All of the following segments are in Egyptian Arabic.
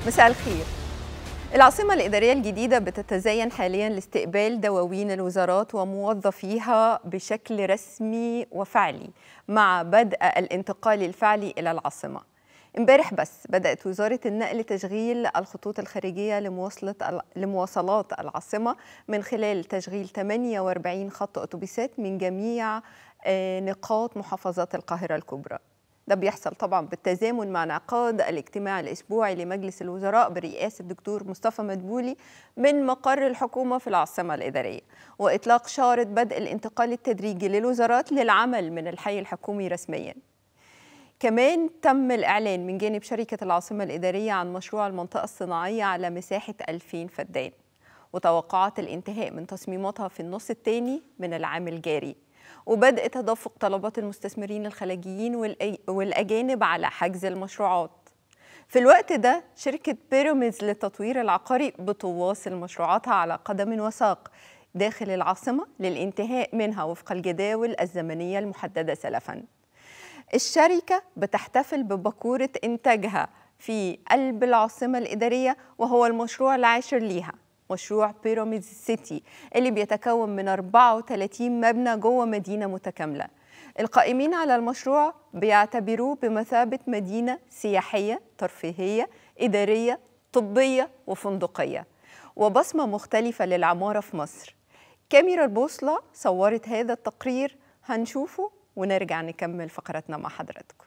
مساء الخير العاصمة الإدارية الجديدة بتتزين حاليا لاستقبال دواوين الوزارات وموظفيها بشكل رسمي وفعلي مع بدء الانتقال الفعلي إلى العاصمة امبارح بس بدأت وزارة النقل تشغيل الخطوط الخارجية لمواصلة لمواصلات العاصمة من خلال تشغيل 48 خط أتوبيسات من جميع نقاط محافظات القاهرة الكبرى ده بيحصل طبعا بالتزامن مع انعقاد الاجتماع الاسبوعي لمجلس الوزراء برئاسه الدكتور مصطفى مدبولي من مقر الحكومه في العاصمه الاداريه واطلاق شاره بدء الانتقال التدريجي للوزارات للعمل من الحي الحكومي رسميا كمان تم الإعلان من جانب شركة العاصمة الإدارية عن مشروع المنطقة الصناعية على مساحة 2000 فدان وتوقعات الانتهاء من تصميماتها في النص الثاني من العام الجاري وبدء تدفق طلبات المستثمرين الخليجيين والأجانب على حجز المشروعات في الوقت ده شركة بيراميدز للتطوير العقاري بتواصل مشروعاتها على قدم وساق داخل العاصمة للانتهاء منها وفق الجداول الزمنية المحددة سلفاً الشركة بتحتفل ببكورة إنتاجها في قلب العاصمة الإدارية وهو المشروع العاشر ليها مشروع بيراميدز سيتي اللي بيتكون من 34 مبنى جوه مدينة متكاملة القائمين على المشروع بيعتبروه بمثابة مدينة سياحية ترفيهية إدارية طبية وفندقية وبصمة مختلفة للعمارة في مصر كاميرا البوصلة صورت هذا التقرير هنشوفه ونرجع نكمل فقرتنا مع حضراتكم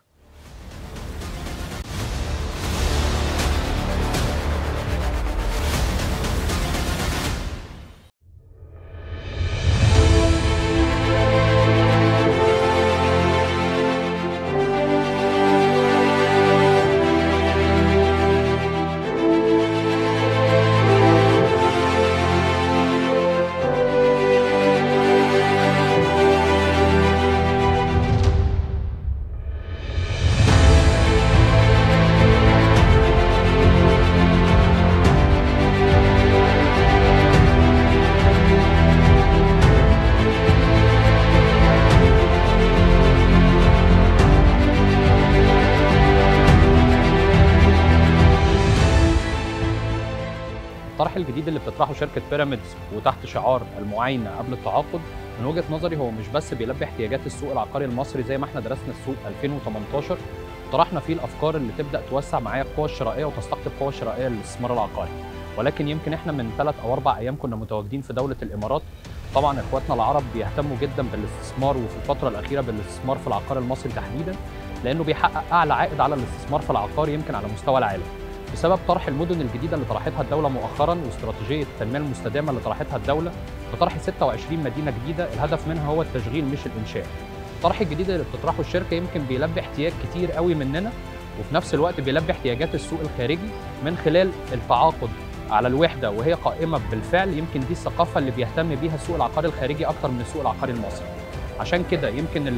الطرح الجديد اللي بتطرحه شركه بيراميدز وتحت شعار المعاينه قبل التعاقد من وجهه نظري هو مش بس بيلبي احتياجات السوق العقاري المصري زي ما احنا درسنا السوق 2018 طرحنا فيه الافكار اللي تبدا توسع معايا القوى الشرائيه وتستقطب القوى الشرائيه للاستثمار العقاري ولكن يمكن احنا من ثلاث او اربع ايام كنا متواجدين في دوله الامارات طبعا اخواتنا العرب بيهتموا جدا بالاستثمار وفي الفتره الاخيره بالاستثمار في العقار المصري تحديدا لانه بيحقق اعلى عائد على الاستثمار في العقار يمكن على مستوى العالم بسبب طرح المدن الجديده اللي طرحتها الدوله مؤخرا واستراتيجيه التنميه المستدامه اللي طرحتها الدوله بطرح 26 مدينه جديده الهدف منها هو التشغيل مش الانشاء. الطرح الجديد اللي بتطرحه الشركه يمكن بيلبي احتياج كتير قوي مننا وفي نفس الوقت بيلبي احتياجات السوق الخارجي من خلال التعاقد على الوحده وهي قائمه بالفعل يمكن دي الثقافه اللي بيهتم بيها السوق العقاري الخارجي اكتر من السوق العقاري المصري. عشان كده يمكن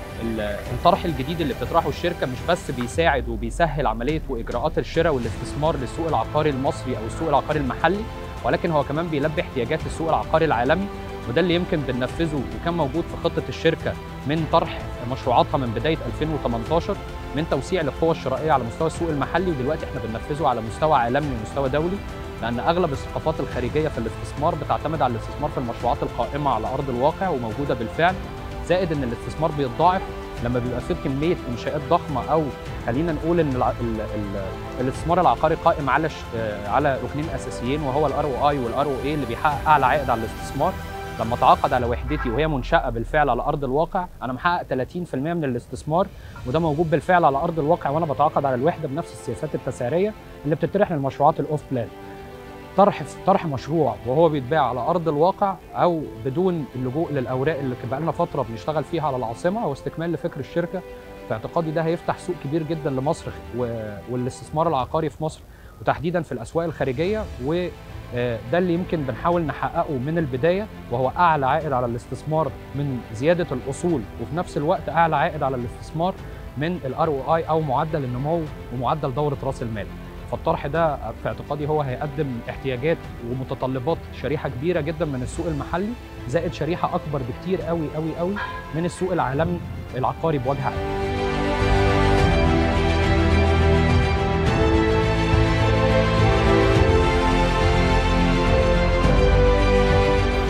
الطرح الجديد اللي بتطرحه الشركه مش بس بيساعد وبيسهل عمليه واجراءات الشراء والاستثمار للسوق العقاري المصري او السوق العقاري المحلي ولكن هو كمان بيلبي احتياجات السوق العقاري العالمي وده اللي يمكن بننفذه وكان موجود في خطه الشركه من طرح مشروعاتها من بدايه 2018 من توسيع للقوى الشرائيه على مستوى السوق المحلي ودلوقتي احنا بننفذه على مستوى عالمي ومستوى دولي لان اغلب الثقافات الخارجيه في الاستثمار بتعتمد على الاستثمار في المشروعات القائمه على ارض الواقع وموجوده بالفعل زائد ان الاستثمار بيتضاعف لما بيبقى فيه كميه انشاءات ضخمه او خلينا نقول ان ال ال ال الاستثمار العقاري قائم على على ركنين اساسيين وهو الار او اي والار او اي اللي بيحقق اعلى عائد على الاستثمار لما اتعاقد على وحدتي وهي منشاه بالفعل على ارض الواقع انا محقق 30% من الاستثمار وده موجود بالفعل على ارض الواقع وانا بتعاقد على الوحده بنفس السياسات التسعيريه اللي بتطرح للمشروعات الاوف بلان طرح طرح مشروع وهو بيتباع على ارض الواقع او بدون اللجوء للاوراق اللي بقى لنا فتره بنشتغل فيها على العاصمه هو استكمال لفكر الشركه في اعتقادي ده هيفتح سوق كبير جدا لمصر والاستثمار العقاري في مصر وتحديدا في الاسواق الخارجيه و ده اللي يمكن بنحاول نحققه من البدايه وهو اعلى عائد على الاستثمار من زياده الاصول وفي نفس الوقت اعلى عائد على الاستثمار من الار او اي او معدل النمو ومعدل دوره راس المال. فالطرح ده في اعتقادي هو هيقدم احتياجات ومتطلبات شريحه كبيره جدا من السوق المحلي زائد شريحه اكبر بكتير قوي قوي قوي من السوق العالمي العقاري بوجه عام.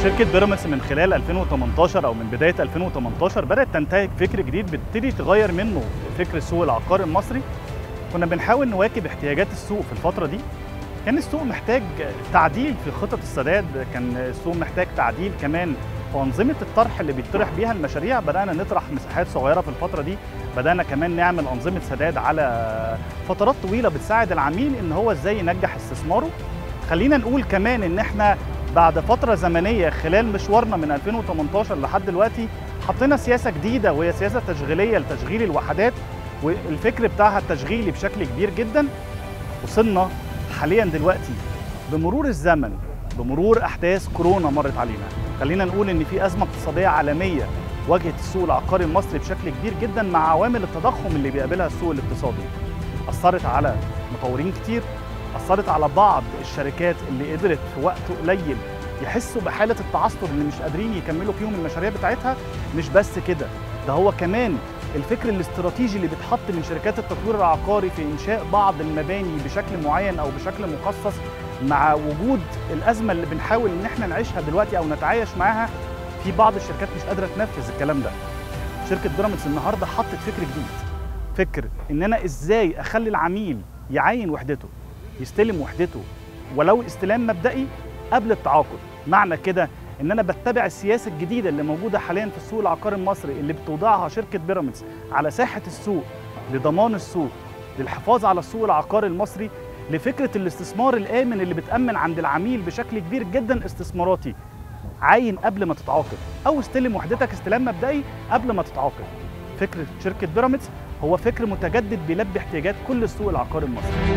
شركة بيراميدز من خلال 2018 أو من بداية 2018 بدأت تنتهج فكر جديد بتبتدي تغير منه فكر السوق العقاري المصري كنا بنحاول نواكب احتياجات السوق في الفترة دي كان السوق محتاج تعديل في خطط السداد كان السوق محتاج تعديل كمان في أنظمة الطرح اللي بيطرح بيها المشاريع بدأنا نطرح مساحات صغيرة في الفترة دي بدأنا كمان نعمل أنظمة سداد على فترات طويلة بتساعد العميل إن هو إزاي ينجح استثماره خلينا نقول كمان إن إحنا بعد فترة زمنية خلال مشوارنا من 2018 لحد دلوقتي حطينا سياسة جديدة وهي سياسة تشغيلية لتشغيل الوحدات والفكر بتاعها التشغيلي بشكل كبير جدا وصلنا حاليا دلوقتي بمرور الزمن بمرور احداث كورونا مرت علينا خلينا نقول ان في ازمه اقتصاديه عالميه واجهت السوق العقاري المصري بشكل كبير جدا مع عوامل التضخم اللي بيقابلها السوق الاقتصادي اثرت على مطورين كتير اثرت على بعض الشركات اللي قدرت في وقت قليل يحسوا بحاله التعثر اللي مش قادرين يكملوا فيهم المشاريع بتاعتها مش بس كده ده هو كمان الفكر الاستراتيجي اللي بيتحط من شركات التطوير العقاري في انشاء بعض المباني بشكل معين او بشكل مخصص مع وجود الازمه اللي بنحاول ان احنا نعيشها دلوقتي او نتعايش معاها في بعض الشركات مش قادره تنفذ الكلام ده. شركه بيراميدز النهارده حطت فكر جديد. فكر ان انا ازاي اخلي العميل يعين وحدته يستلم وحدته ولو استلام مبدئي قبل التعاقد. معنى كده ان انا بتبع السياسه الجديده اللي موجوده حاليا في السوق العقاري المصري اللي بتوضعها شركه بيراميدز على ساحه السوق لضمان السوق للحفاظ على السوق العقاري المصري لفكره الاستثمار الامن اللي بتامن عند العميل بشكل كبير جدا استثماراتي عاين قبل ما تتعاقد او استلم وحدتك استلام مبدئي قبل ما تتعاقد فكر شركه بيراميدز هو فكر متجدد بيلبي احتياجات كل السوق العقاري المصري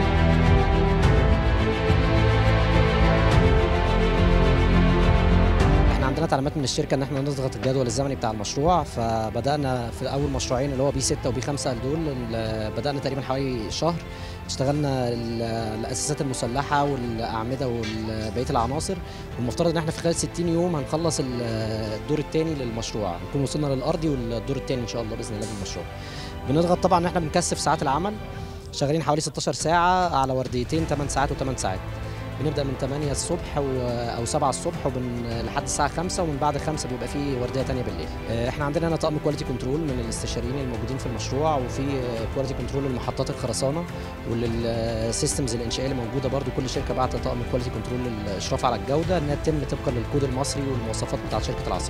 عندنا تعليمات من الشركه ان احنا نضغط الجدول الزمني بتاع المشروع فبدانا في اول مشروعين اللي هو بي 6 وبي 5 دول بدانا تقريبا حوالي شهر اشتغلنا الاساسات المسلحه والاعمده وبقيه العناصر والمفترض ان احنا في خلال 60 يوم هنخلص الدور الثاني للمشروع نكون وصلنا للارضي والدور الثاني ان شاء الله باذن الله بالمشروع بنضغط طبعا ان احنا بنكثف ساعات العمل شغالين حوالي 16 ساعه على ورديتين 8 ساعات و8 ساعات بنبدا من 8 الصبح او 7 الصبح وبن لحد الساعه 5 ومن بعد 5 بيبقى في ورديه ثانيه بالليل احنا عندنا هنا طقم كواليتي كنترول من الاستشاريين الموجودين في المشروع وفي كواليتي كنترول لمحطات الخرسانه وللسيستمز الانشائيه اللي موجوده برضو كل شركه بعت طقم كواليتي كنترول للاشراف على الجوده انها تتم طبقا للكود المصري والمواصفات بتاعت شركه العاصمه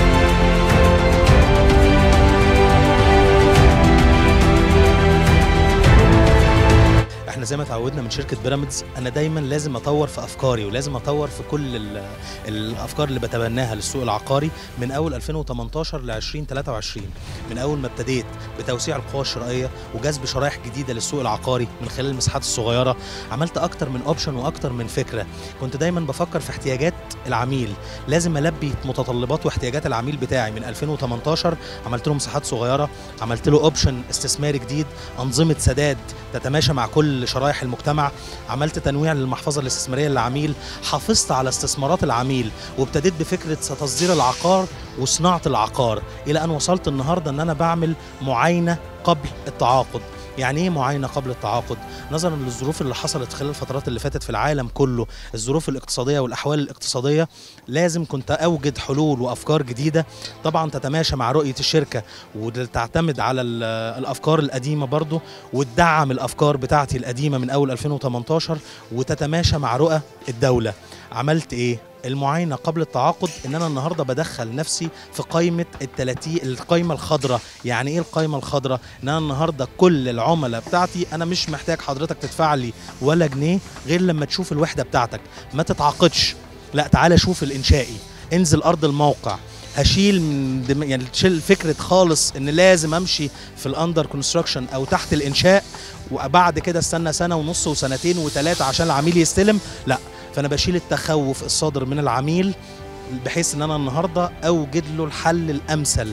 احنا زي ما اتعودنا من شركه بيراميدز انا دايما لازم اطور في افكاري ولازم اطور في كل الافكار اللي بتبناها للسوق العقاري من اول 2018 ل 2023 من اول ما ابتديت بتوسيع القوى الشرائيه وجذب شرائح جديده للسوق العقاري من خلال المساحات الصغيره عملت اكتر من اوبشن واكتر من فكره كنت دايما بفكر في احتياجات العميل لازم البي متطلبات واحتياجات العميل بتاعي من 2018 عملت له مساحات صغيره عملت له اوبشن استثماري جديد انظمه سداد تتماشى مع كل شرائح المجتمع عملت تنويع للمحفظه الاستثماريه للعميل حافظت على استثمارات العميل وابتديت بفكره تصدير العقار وصناعه العقار الى ان وصلت النهارده ان انا بعمل معاينه قبل التعاقد يعني ايه معاينه قبل التعاقد نظرا للظروف اللي حصلت خلال الفترات اللي فاتت في العالم كله الظروف الاقتصاديه والاحوال الاقتصاديه لازم كنت اوجد حلول وافكار جديده طبعا تتماشى مع رؤيه الشركه وتعتمد على الافكار القديمه برضو وتدعم الافكار بتاعتي القديمه من اول 2018 وتتماشى مع رؤى الدوله عملت ايه المعاينه قبل التعاقد ان انا النهارده بدخل نفسي في قائمه التلاتي القائمه الخضراء يعني ايه القائمه الخضراء ان انا النهارده كل العملاء بتاعتي انا مش محتاج حضرتك تدفع لي ولا جنيه غير لما تشوف الوحده بتاعتك ما تتعاقدش لا تعالى شوف الانشائي انزل ارض الموقع هشيل من دم... يعني تشيل فكره خالص ان لازم امشي في الاندر كونستراكشن او تحت الانشاء وبعد كده استنى سنه ونص وسنتين وثلاثه عشان العميل يستلم لا فانا بشيل التخوف الصادر من العميل بحيث ان انا النهارده اوجد له الحل الامثل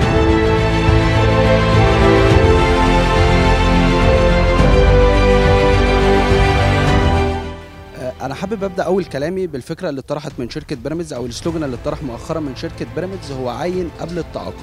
انا حابب ابدا اول كلامي بالفكره اللي اتطرحت من شركه بيراميدز او السلوجان اللي اتطرح مؤخرا من شركه بيراميدز هو عين قبل التعاقد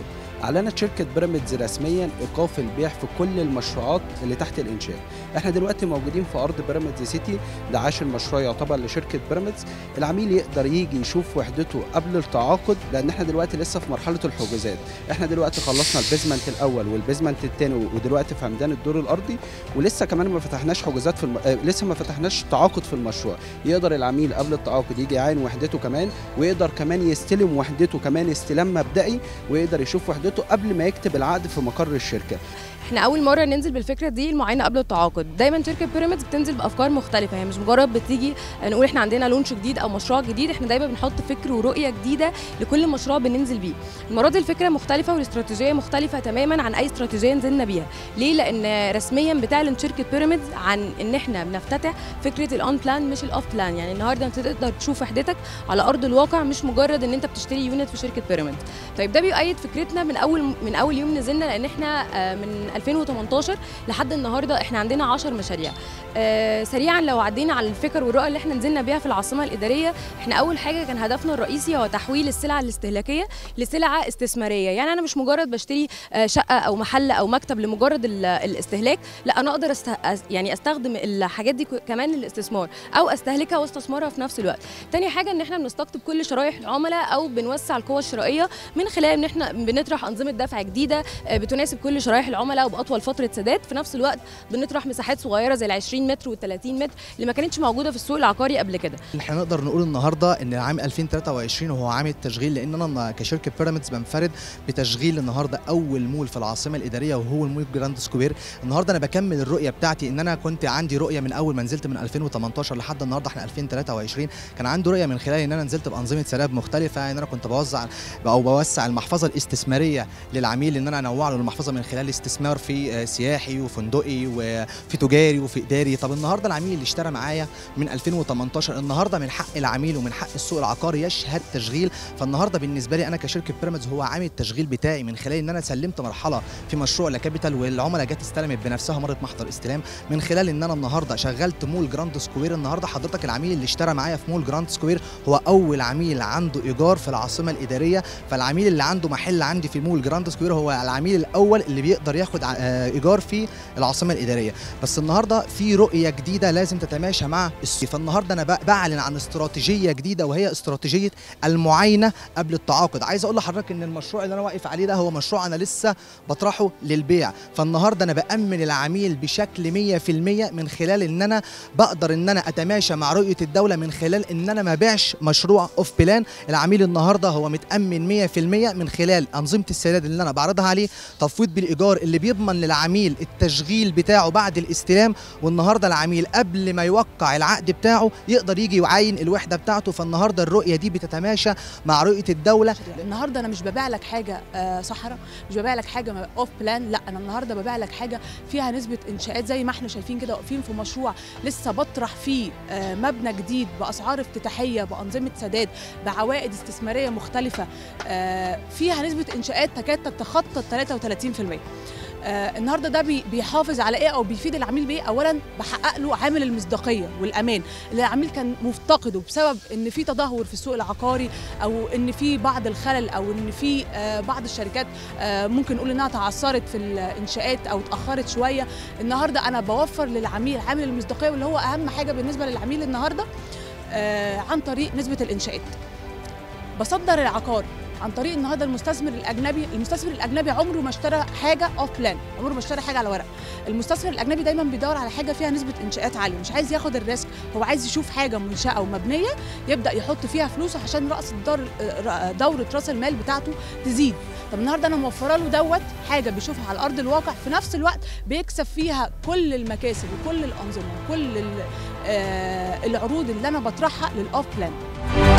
اعلنت شركه بيراميدز رسميا ايقاف البيع في كل المشروعات اللي تحت الانشاء احنا دلوقتي موجودين في ارض بيراميدز سيتي ده عاشر مشروع يعتبر لشركه بيراميدز العميل يقدر يجي يشوف وحدته قبل التعاقد لان احنا دلوقتي لسه في مرحله الحجوزات احنا دلوقتي خلصنا البيزمنت الاول والبيزمنت الثاني ودلوقتي في عمدان الدور الارضي ولسه كمان ما فتحناش حجوزات في الم... آه، لسه ما فتحناش تعاقد في المشروع يقدر العميل قبل التعاقد يجي يعاين وحدته كمان ويقدر كمان يستلم وحدته كمان استلام مبدئي ويقدر يشوف وحدته قبل ما يكتب العقد في مقر الشركه احنا اول مره ننزل بالفكره دي المعاينه قبل التعاقد دايما شركه بيراميدز بتنزل بافكار مختلفه هي مش مجرد بتيجي نقول احنا عندنا لونش جديد او مشروع جديد احنا دايما بنحط فكر ورؤيه جديده لكل مشروع بننزل بيه المره دي الفكره مختلفه والاستراتيجيه مختلفه تماما عن اي استراتيجيه نزلنا بيها ليه لان رسميا بتعلن شركه بيراميدز عن ان احنا بنفتتح فكره الاون بلان مش الاوف بلان يعني النهارده انت تقدر تشوف وحدتك على ارض الواقع مش مجرد ان انت بتشتري يونت في شركه بيراميدز طيب ده بيؤيد فكرتنا من اول من اول يوم نزلنا لان احنا آه، من 2018 لحد النهارده احنا عندنا 10 مشاريع آه، سريعا لو عدينا على الفكر والرؤى اللي احنا نزلنا بيها في العاصمه الاداريه احنا اول حاجه كان هدفنا الرئيسي هو تحويل السلع الاستهلاكيه لسلعه استثماريه يعني انا مش مجرد بشتري آه، شقه او محل او مكتب لمجرد ال- الاستهلاك لا انا اقدر است... أس- يعني استخدم الحاجات دي ك- كمان للاستثمار او استهلكها واستثمرها في نفس الوقت تاني حاجه ان احنا بنستقطب كل شرايح العملاء او بنوسع القوه الشرائيه من خلال ان احنا بنطرح انظمه دفع جديده آه، بتناسب كل شرايح العملاء وباطول فتره سداد في نفس الوقت بنطرح مساحات صغيره زي ال 20 متر وال 30 متر اللي ما كانتش موجوده في السوق العقاري قبل كده احنا نقدر نقول النهارده ان عام 2023 هو عام التشغيل لان انا كشركه بيراميدز بنفرد بتشغيل النهارده اول مول في العاصمه الاداريه وهو المول جراند سكوير النهارده انا بكمل الرؤيه بتاعتي ان انا كنت عندي رؤيه من اول ما نزلت من 2018 لحد النهارده احنا 2023 كان عندي رؤيه من خلال ان انا نزلت بانظمه سراب مختلفه ان انا كنت بوزع او بوسع المحفظه الاستثماريه للعميل ان انا انوع له المحفظه من خلال استثمار في آه، سياحي وفندقي وفي تجاري وفي اداري طب النهارده العميل اللي اشترى معايا من 2018 النهارده من حق العميل ومن حق السوق العقاري يشهد تشغيل فالنهارده بالنسبه لي انا كشركه بيراميدز هو عامل التشغيل بتاعي من خلال ان انا سلمت مرحله في مشروع لكابيتال والعملاء جت استلمت بنفسها مره محضر استلام من خلال ان انا النهارده شغلت مول جراند سكوير النهارده حضرتك العميل اللي اشترى معايا في مول جراند سكوير هو اول عميل عنده ايجار في العاصمه الاداريه فالعميل اللي عنده محل عندي في مول جراند سكوير هو العميل الاول اللي بيقدر ياخد ع- آه، ايجار في العاصمه الاداريه بس النهارده في رؤيه جديده لازم تتماشى مع السوق فالنهارده انا ب- بعلن عن استراتيجيه جديده وهي استراتيجيه المعاينه قبل التعاقد عايز اقول لحضرتك ان المشروع اللي انا واقف عليه ده هو مشروع انا لسه بطرحه للبيع فالنهارده انا بامن العميل بشكل 100% من خلال ان انا بقدر ان انا اتماشى مع رؤيه الدوله من خلال ان انا ما بيعش مشروع اوف بلان العميل النهارده هو متامن 100% من خلال انظمه السداد اللي انا بعرضها عليه تفويض بالايجار اللي بيضمن للعميل التشغيل بتاعه بعد الاستلام والنهارده العميل قبل ما يوقع العقد بتاعه يقدر يجي يعاين الوحده بتاعته فالنهارده الرؤيه دي بتتماشى مع رؤيه الدوله النهارده انا مش ببيع لك حاجه آه، صحراء مش ببيع لك حاجه اوف بلان لا انا النهارده ببيع لك حاجه فيها نسبه انشاءات زي ما احنا شايفين كده واقفين في مشروع لسه بطرح فيه آه، مبنى جديد باسعار افتتاحيه بانظمه سداد بعوائد استثماريه مختلفه آه، فيها نسبه انشاءات تكاد تتخطى 33% آه النهارده ده بي- بيحافظ على ايه او بيفيد العميل بايه اولا بحقق له عامل المصداقيه والامان اللي العميل كان مفتقده بسبب ان في تدهور في السوق العقاري او ان في بعض الخلل او ان في آه، بعض الشركات آه، ممكن نقول انها تعثرت في الانشاءات او اتاخرت شويه النهارده انا بوفر للعميل عامل المصداقيه واللي هو اهم حاجه بالنسبه للعميل النهارده آه، عن طريق نسبه الانشاءات بصدر العقار عن طريق النهارده المستثمر الاجنبي المستثمر الاجنبي عمره ما اشترى حاجه اوف بلان عمره ما اشترى حاجه على ورق المستثمر الاجنبي دايما بيدور على حاجه فيها نسبه انشاءات عاليه مش عايز ياخد الريسك هو عايز يشوف حاجه منشاه ومبنيه يبدا يحط فيها فلوسه عشان راس الدور آه، دوره راس المال بتاعته تزيد طب النهارده انا موفره له دوت حاجه بيشوفها على ارض الواقع في نفس الوقت بيكسب فيها كل المكاسب وكل الانظمه وكل ال- آه، العروض اللي انا بطرحها للاوف بلان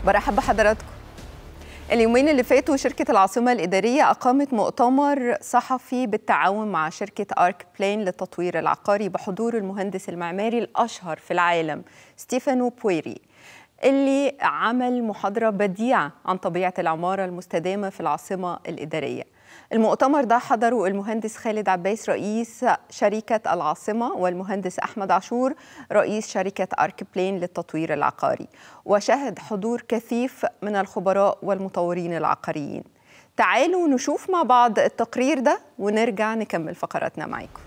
برحب بحضراتكم اليومين اللي فاتوا شركة العاصمة الإدارية أقامت مؤتمر صحفي بالتعاون مع شركة آرك بلين للتطوير العقاري بحضور المهندس المعماري الأشهر في العالم ستيفانو بويري اللي عمل محاضرة بديعة عن طبيعة العمارة المستدامة في العاصمة الإدارية المؤتمر ده حضره المهندس خالد عباس رئيس شركة العاصمة والمهندس أحمد عاشور رئيس شركة أرك بلين للتطوير العقاري وشهد حضور كثيف من الخبراء والمطورين العقاريين تعالوا نشوف مع بعض التقرير ده ونرجع نكمل فقراتنا معاكم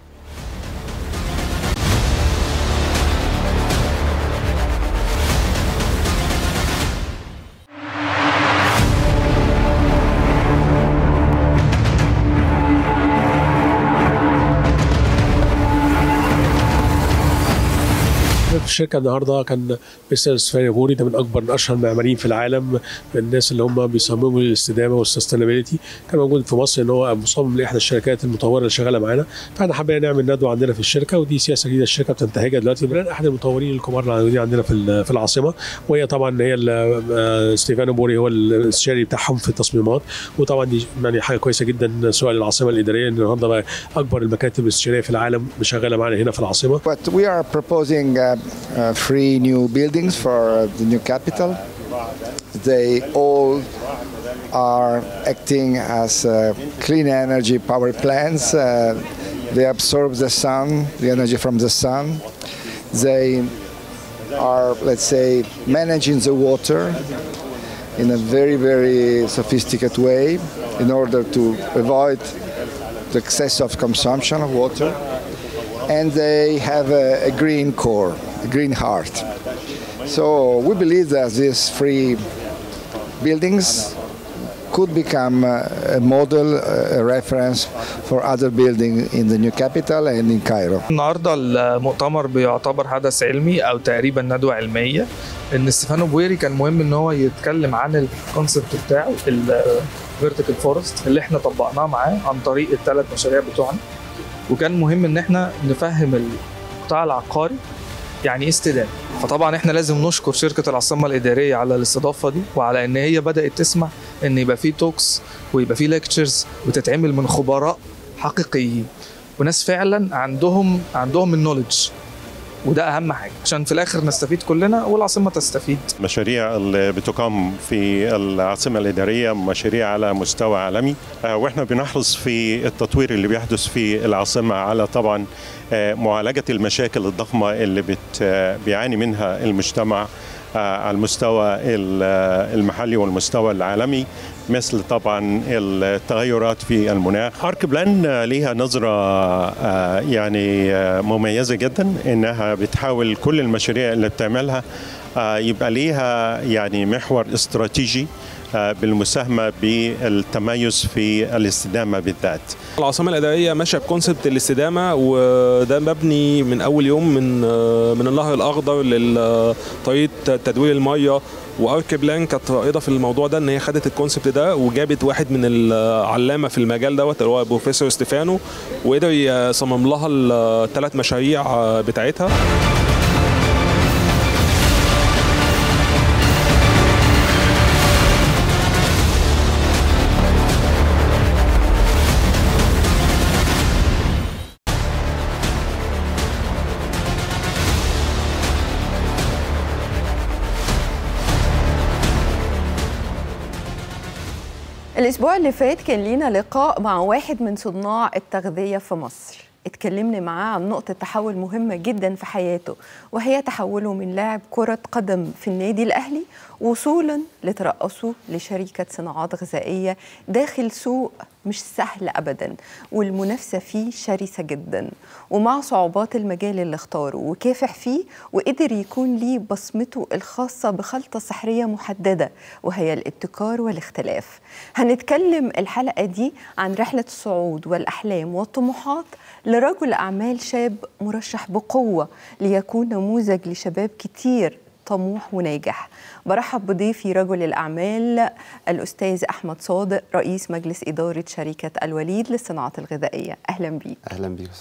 في الشركه النهارده كان مستر ستيفاني غوري ده من اكبر من اشهر المعماريين في العالم من الناس اللي هم بيصمموا الاستدامه والسستينابيلتي كان موجود في مصر ان هو مصمم لاحدى الشركات المطوره اللي شغاله معانا فاحنا حابين نعمل ندوه عندنا في الشركه ودي سياسه جديده الشركه بتنتهجها دلوقتي من احد المطورين الكبار اللي موجودين عندنا في في العاصمه وهي طبعا هي ستيفانو بوري هو الاستشاري بتاعهم في التصميمات وطبعا دي يعني حاجه كويسه جدا سواء للعاصمه الاداريه ان النهارده بقى اكبر المكاتب الاستشاريه في العالم شغاله معانا هنا في العاصمه. But we are proposing uh, uh, three new buildings for uh, the new capital. They all are acting as uh, clean energy power plants. Uh, they absorb the sun, the energy from the sun. They are, let's say, managing the water in a very, very sophisticated way in order to avoid the excess of consumption of water. And they have a, a green core, a green heart. So we believe that these three buildings could become a model, a reference for other buildings in the new capital and in Cairo. النهارده المؤتمر بيعتبر حدث علمي او تقريبا ندوه علميه ان ستيفانو بويري كان مهم ان هو يتكلم عن الكونسبت بتاعه الفيرتيكال فورست اللي احنا طبقناه معاه عن طريق الثلاث مشاريع بتوعنا وكان مهم ان احنا نفهم القطاع العقاري يعني ايه استدامه فطبعا احنا لازم نشكر شركه العاصمه الاداريه على الاستضافه دي وعلى ان هي بدات تسمح ان يبقى في توكس ويبقى في ليكتشرز بتتعمل من خبراء حقيقيين وناس فعلا عندهم عندهم النولج وده اهم حاجه عشان في الاخر نستفيد كلنا والعاصمه تستفيد المشاريع اللي بتقام في العاصمه الاداريه مشاريع على مستوى عالمي واحنا بنحرص في التطوير اللي بيحدث في العاصمه على طبعا معالجه المشاكل الضخمه اللي بت بيعاني منها المجتمع على المستوى المحلي والمستوى العالمي مثل طبعا التغيرات في المناخ ارك بلان ليها نظرة يعني مميزة جدا انها بتحاول كل المشاريع اللي بتعملها يبقى ليها يعني محور استراتيجي بالمساهمة بالتميز في الاستدامة بالذات العاصمة الإدارية ماشية بكونسبت الاستدامة وده مبني من أول يوم من من النهر الأخضر لطريقة تدوير المية وارك بلان كانت رائده في الموضوع ده ان هي خدت الكونسبت ده وجابت واحد من العلامه في المجال دوت اللي هو بروفيسور ستيفانو وقدر يصمم لها الثلاث مشاريع بتاعتها الأسبوع اللي فات كان لينا لقاء مع واحد من صناع التغذية في مصر اتكلمنا معاه عن نقطة تحول مهمة جدا في حياته وهي تحوله من لاعب كرة قدم في النادي الأهلي وصولا لترأسه لشركة صناعات غذائية داخل سوق مش سهل أبدا والمنافسة فيه شرسة جدا ومع صعوبات المجال اللي اختاره وكافح فيه وقدر يكون ليه بصمته الخاصة بخلطة سحرية محددة وهي الابتكار والاختلاف هنتكلم الحلقة دي عن رحلة الصعود والأحلام والطموحات لرجل أعمال شاب مرشح بقوة ليكون نموذج لشباب كتير طموح وناجح برحب بضيفي رجل الأعمال الأستاذ أحمد صادق رئيس مجلس إدارة شركة الوليد للصناعات الغذائية أهلا بيك أهلا بيك أستاذ حنان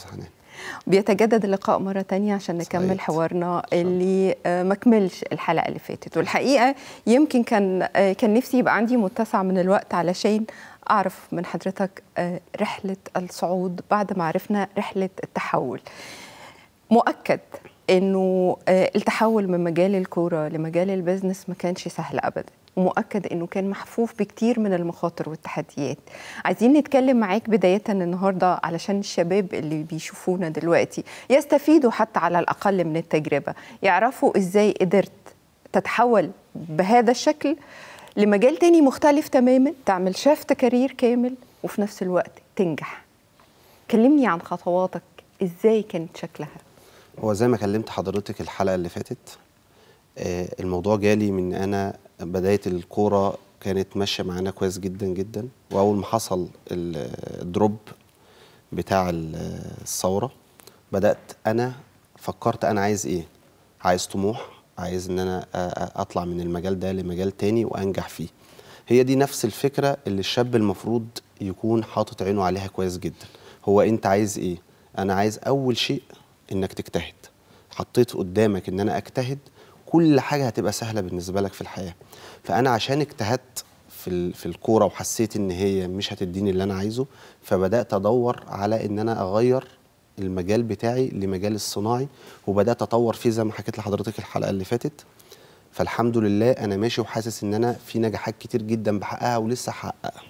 بيتجدد اللقاء مرة تانية عشان نكمل سعيد. حوارنا اللي آه، ما كملش الحلقة اللي فاتت والحقيقة يمكن كان آه، كان نفسي يبقى عندي متسع من الوقت علشان أعرف من حضرتك آه، رحلة الصعود بعد ما عرفنا رحلة التحول مؤكد انه آه، التحول من مجال الكوره لمجال البزنس ما كانش سهل ابدا ومؤكد انه كان محفوف بكتير من المخاطر والتحديات عايزين نتكلم معاك بدايه النهارده علشان الشباب اللي بيشوفونا دلوقتي يستفيدوا حتى على الاقل من التجربه يعرفوا ازاي قدرت تتحول بهذا الشكل لمجال تاني مختلف تماما تعمل شافت كارير كامل وفي نفس الوقت تنجح كلمني عن خطواتك ازاي كانت شكلها هو زي ما كلمت حضرتك الحلقه اللي فاتت آه، الموضوع جالي من انا بدايه الكوره كانت ماشيه معانا كويس جدا جدا واول ما حصل ال- الدروب بتاع ال- الثوره بدات انا فكرت انا عايز ايه عايز طموح عايز ان انا أ- أ- اطلع من المجال ده لمجال تاني وانجح فيه هي دي نفس الفكره اللي الشاب المفروض يكون حاطط عينه عليها كويس جدا هو انت عايز ايه انا عايز اول شيء انك تجتهد حطيت قدامك ان انا اجتهد كل حاجه هتبقى سهله بالنسبه لك في الحياه فانا عشان اجتهدت في ال- في الكوره وحسيت ان هي مش هتديني اللي انا عايزه فبدات ادور على ان انا اغير المجال بتاعي لمجال الصناعي وبدات اطور فيه زي ما حكيت لحضرتك الحلقه اللي فاتت فالحمد لله انا ماشي وحاسس ان انا في نجاحات كتير جدا بحققها ولسه هحققها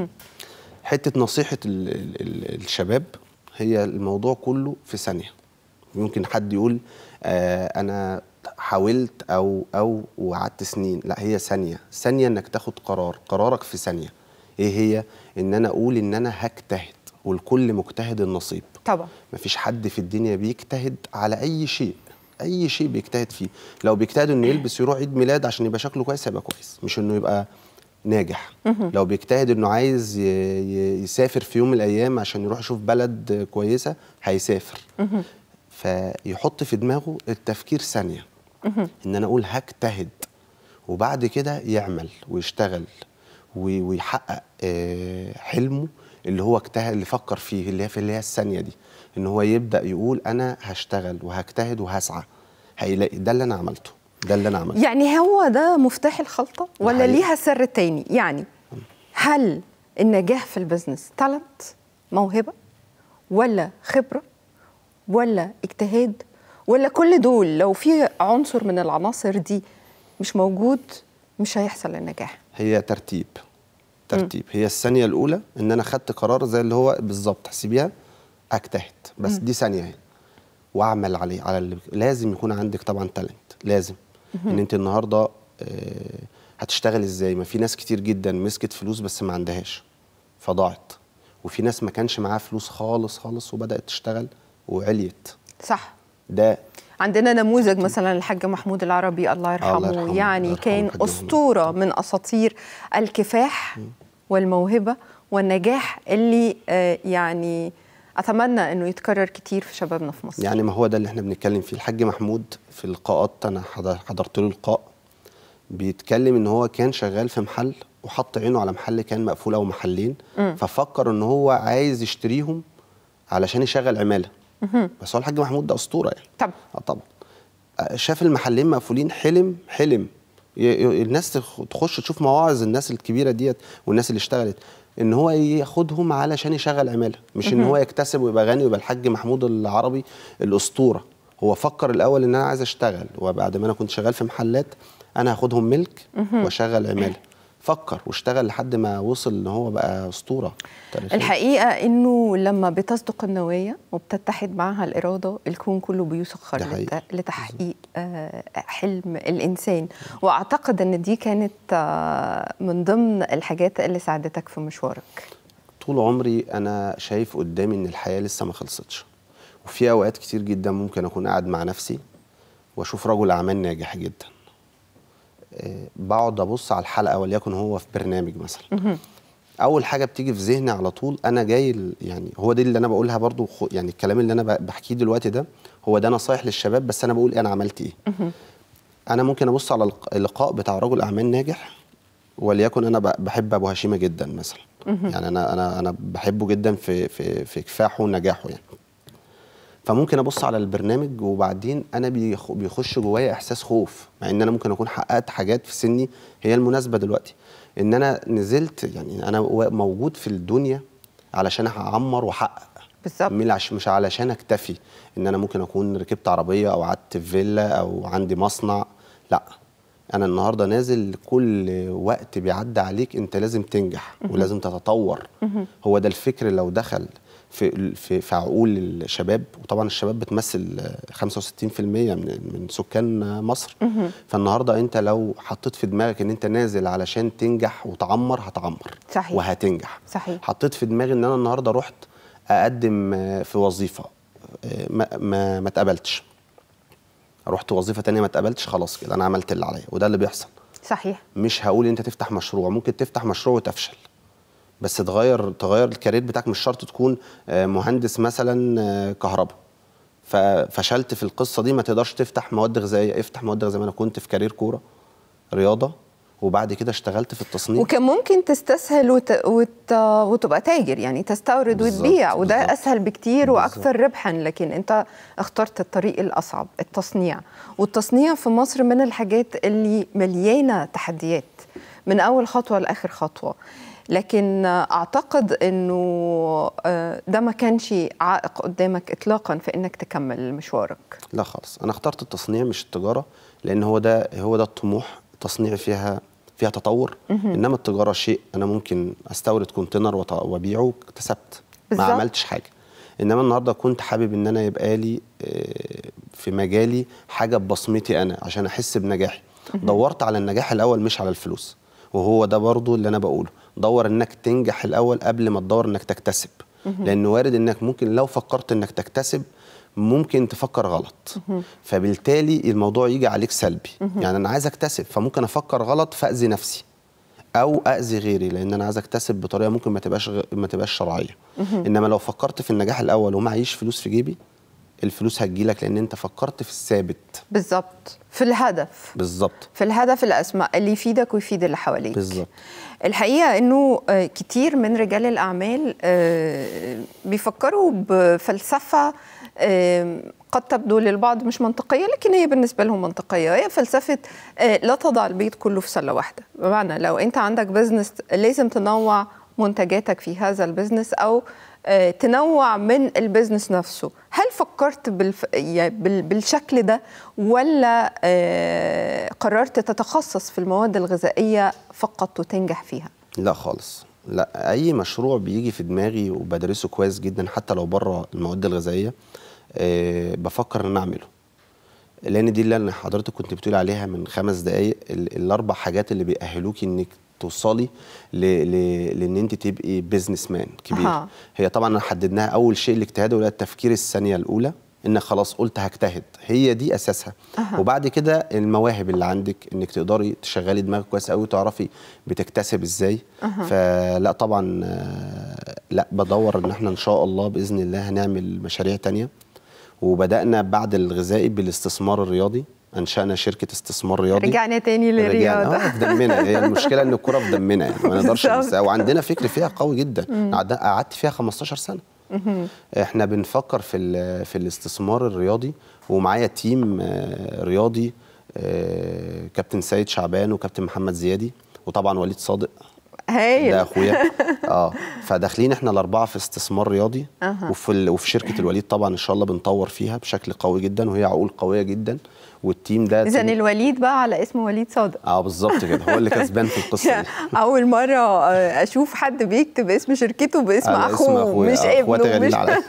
حته نصيحه ال ال ال الشباب هي الموضوع كله في ثانيه ممكن حد يقول آه انا حاولت او او وقعدت سنين لا هي ثانيه ثانيه انك تاخد قرار قرارك في ثانيه ايه هي ان انا اقول ان انا هجتهد والكل مجتهد النصيب طبعا مفيش حد في الدنيا بيجتهد على اي شيء اي شيء بيجتهد فيه لو بيجتهد انه يلبس يروح عيد ميلاد عشان يبقى شكله كويس هيبقى كويس مش انه يبقى ناجح مهم. لو بيجتهد انه عايز ي- ي- يسافر في يوم من الايام عشان يروح يشوف بلد كويسه هيسافر فيحط في دماغه التفكير ثانيه ان انا اقول هجتهد وبعد كده يعمل ويشتغل وي- ويحقق آه، حلمه اللي هو اجتهد اللي فكر فيه اللي هي في اللي هي الثانيه دي ان هو يبدا يقول انا هشتغل وهجتهد وهسعى هيلاقي ده اللي انا عملته ده اللي انا عملته يعني هو ده مفتاح الخلطة ولا حقيقي. ليها سر تاني يعني هل النجاح في البزنس تالنت موهبة ولا خبرة ولا اجتهاد ولا كل دول لو في عنصر من العناصر دي مش موجود مش هيحصل النجاح هي ترتيب ترتيب هي الثانيه الاولى ان انا خدت قرار زي اللي هو بالظبط حسيبيها اجتهد بس مم. دي ثانيه اهي واعمل عليه على اللي لازم يكون عندك طبعا تالنت لازم مهم. ان انت النهارده آه، هتشتغل ازاي ما في ناس كتير جدا مسكت فلوس بس ما عندهاش فضاعت وفي ناس ما كانش معاها فلوس خالص خالص وبدات تشتغل وعليت صح ده عندنا نموذج مثلا الحاج محمود العربي الله يرحمه, الله يرحمه، يعني الله يرحمه كان الحاج محمود. أسطورة من أساطير الكفاح والموهبة والنجاح اللي آه، يعني أتمنى أنه يتكرر كتير في شبابنا في مصر يعني ما هو ده اللي احنا بنتكلم فيه الحاج محمود في اللقاءات انا حضر- حضرت له لقاء بيتكلم ان هو كان شغال في محل وحط عينه على محل كان مقفول او محلين مم. ففكر ان هو عايز يشتريهم علشان يشغل عماله مهم. بس هو الحاج محمود ده اسطوره يعني طبعا اه طبعا آه، شاف المحلين مقفولين حلم حلم ي- ي- الناس تخ- تخش تشوف مواعظ الناس الكبيره ديت والناس اللي اشتغلت ان هو ياخدهم علشان يشغل عماله مش ان مهم. هو يكتسب ويبقى غني ويبقى الحاج محمود العربي الاسطوره هو فكر الاول ان انا عايز اشتغل وبعد ما انا كنت شغال في محلات انا هاخدهم ملك مهم. واشغل عماله فكر واشتغل لحد ما وصل ان هو بقى اسطوره تاريخية. الحقيقة إنه لما بتصدق النوايا وبتتحد معها الإرادة الكون كله بيسخر ده حقيقي. لت- لتحقيق آه، حلم الإنسان وأعتقد إن دي كانت آه، من ضمن الحاجات اللي ساعدتك في مشوارك طول عمري انا شايف قدامي ان الحياه لسه ما خلصتش وفي اوقات كتير جدا ممكن اكون قاعد مع نفسي واشوف رجل اعمال ناجح جدا آه، بقعد ابص على الحلقه وليكن هو في برنامج مثلا اول حاجه بتيجي في ذهني على طول انا جاي ال- يعني هو دي اللي انا بقولها برضو خ- يعني الكلام اللي انا ب- بحكيه دلوقتي ده هو ده نصايح للشباب بس انا بقول انا عملت ايه انا ممكن ابص على الق- اللقاء بتاع رجل اعمال ناجح وليكن انا ب- بحب ابو هشيمه جدا مثلا مهم. يعني انا انا انا بحبه جدا في في في كفاحه ونجاحه يعني فممكن ابص على البرنامج وبعدين انا بيخ- بيخش جوايا احساس خوف مع ان انا ممكن اكون حققت حاجات في سني هي المناسبه دلوقتي ان انا نزلت يعني انا و- موجود في الدنيا علشان اعمر واحقق بالظبط مش مش علشان اكتفي ان انا ممكن اكون ركبت عربيه او قعدت في فيلا او عندي مصنع لا انا النهارده نازل كل وقت بيعدي عليك انت لازم تنجح مهم. ولازم تتطور هو ده الفكر لو دخل في في في عقول الشباب وطبعا الشباب بتمثل 65% من من سكان مصر فالنهارده انت لو حطيت في دماغك ان انت نازل علشان تنجح وتعمر هتعمر صحيح وهتنجح صحيح حطيت في دماغي ان انا النهارده رحت اقدم آه، في وظيفه آه، ما ما ما اتقبلتش رحت وظيفه تانية ما اتقبلتش خلاص كده انا عملت اللي عليا وده اللي بيحصل صحيح مش هقول انت تفتح مشروع ممكن تفتح مشروع وتفشل بس تغير تغير الكارير بتاعك مش شرط تكون آه، مهندس مثلا آه، كهرباء ففشلت في القصه دي ما تقدرش تفتح مواد غذائيه افتح مواد غذائيه انا كنت في كارير كوره رياضه وبعد كده اشتغلت في التصنيع وكان ممكن تستسهل وت... وت... وتبقى تاجر يعني تستورد بالظبط، وتبيع وده بالظبط. اسهل بكتير واكثر ربحا لكن انت اخترت الطريق الاصعب التصنيع والتصنيع في مصر من الحاجات اللي مليانه تحديات من اول خطوه لاخر خطوه لكن اعتقد انه آه، ده ما كانش عائق قدامك اطلاقا في انك تكمل مشوارك لا خالص انا اخترت التصنيع مش التجاره لان هو ده هو ده الطموح التصنيع فيها فيها تطور مهم. انما التجاره شيء انا ممكن استورد كونتينر وط- وابيعه اكتسبت ما بالظبط. عملتش حاجه انما النهارده كنت حابب ان انا يبقى لي آه، في مجالي حاجه ببصمتي انا عشان احس بنجاحي مهم. دورت على النجاح الاول مش على الفلوس وهو ده برضو اللي انا بقوله دور انك تنجح الاول قبل ما تدور انك تكتسب مهم. لان وارد انك ممكن لو فكرت انك تكتسب ممكن تفكر غلط فبالتالي الموضوع يجي عليك سلبي مهم. يعني انا عايز اكتسب فممكن افكر غلط فاذي نفسي او اذي غيري لان انا عايز اكتسب بطريقه ممكن ما تبقاش غ... ما تبقاش شرعيه مهم. انما لو فكرت في النجاح الاول ومعيش فلوس في جيبي الفلوس هتجيلك لان انت فكرت في الثابت بالظبط في الهدف بالظبط في الهدف الاسمى اللي يفيدك ويفيد اللي حواليك بالظبط الحقيقه انه آه، كتير من رجال الاعمال آه، بيفكروا بفلسفه آه، قد تبدو للبعض مش منطقيه لكن هي بالنسبه لهم منطقيه هي فلسفه آه، لا تضع البيض كله في سله واحده بمعنى لو انت عندك بزنس لازم تنوع منتجاتك في هذا البزنس او آه، تنوع من البزنس نفسه هل فكرت بالف... يعني بال... بالشكل ده ولا آه، قررت تتخصص في المواد الغذائية فقط وتنجح فيها لا خالص لا اي مشروع بيجي في دماغي وبدرسه كويس جدا حتى لو بره المواد الغذائيه أه بفكر ان أنا اعمله لان دي اللي أنا حضرتك كنت بتقول عليها من خمس دقائق ال- الاربع حاجات اللي بيأهلوكي انك توصلي ل... ل... لان انت تبقي بيزنس مان كبير أها. هي طبعا حددناها اول شيء الاجتهاد ولا التفكير الثانيه الاولى انك خلاص قلت هجتهد هي دي اساسها أها. وبعد كده المواهب اللي عندك انك تقدري تشغلي دماغك كويس قوي وتعرفي بتكتسب ازاي أها. فلا طبعا آه، لا بدور ان احنا ان شاء الله باذن الله هنعمل مشاريع تانية وبدانا بعد الغذائي بالاستثمار الرياضي انشانا شركه استثمار رياضي رجعنا تاني رجعنا للرياضة اه في دمنا هي المشكله ان الكره في دمنا يعني ما نقدرش بالظبط. ننساها وعندنا فكر فيها قوي جدا مم. قعد- قعدت فيها 15 سنه مهم. احنا بنفكر في ال- في الاستثمار الرياضي ومعايا تيم آه، رياضي آه، كابتن سيد شعبان وكابتن محمد زيادي وطبعا وليد صادق ده هايل اخويا اه فداخلين احنا الاربعه في استثمار رياضي أها. وفي ال- وفي شركه الوليد طبعا ان شاء الله بنطور فيها بشكل قوي جدا وهي عقول قويه جدا والتيم ده إذا تيم- الوليد بقى على اسم وليد صادق اه بالظبط كده هو اللي كسبان في القصه دي أول مرة آه، أشوف حد بيكتب اسم شركته باسم على اسم أخوه أخويا، مش آه، إخواتي ابنه غاليين مش عليا.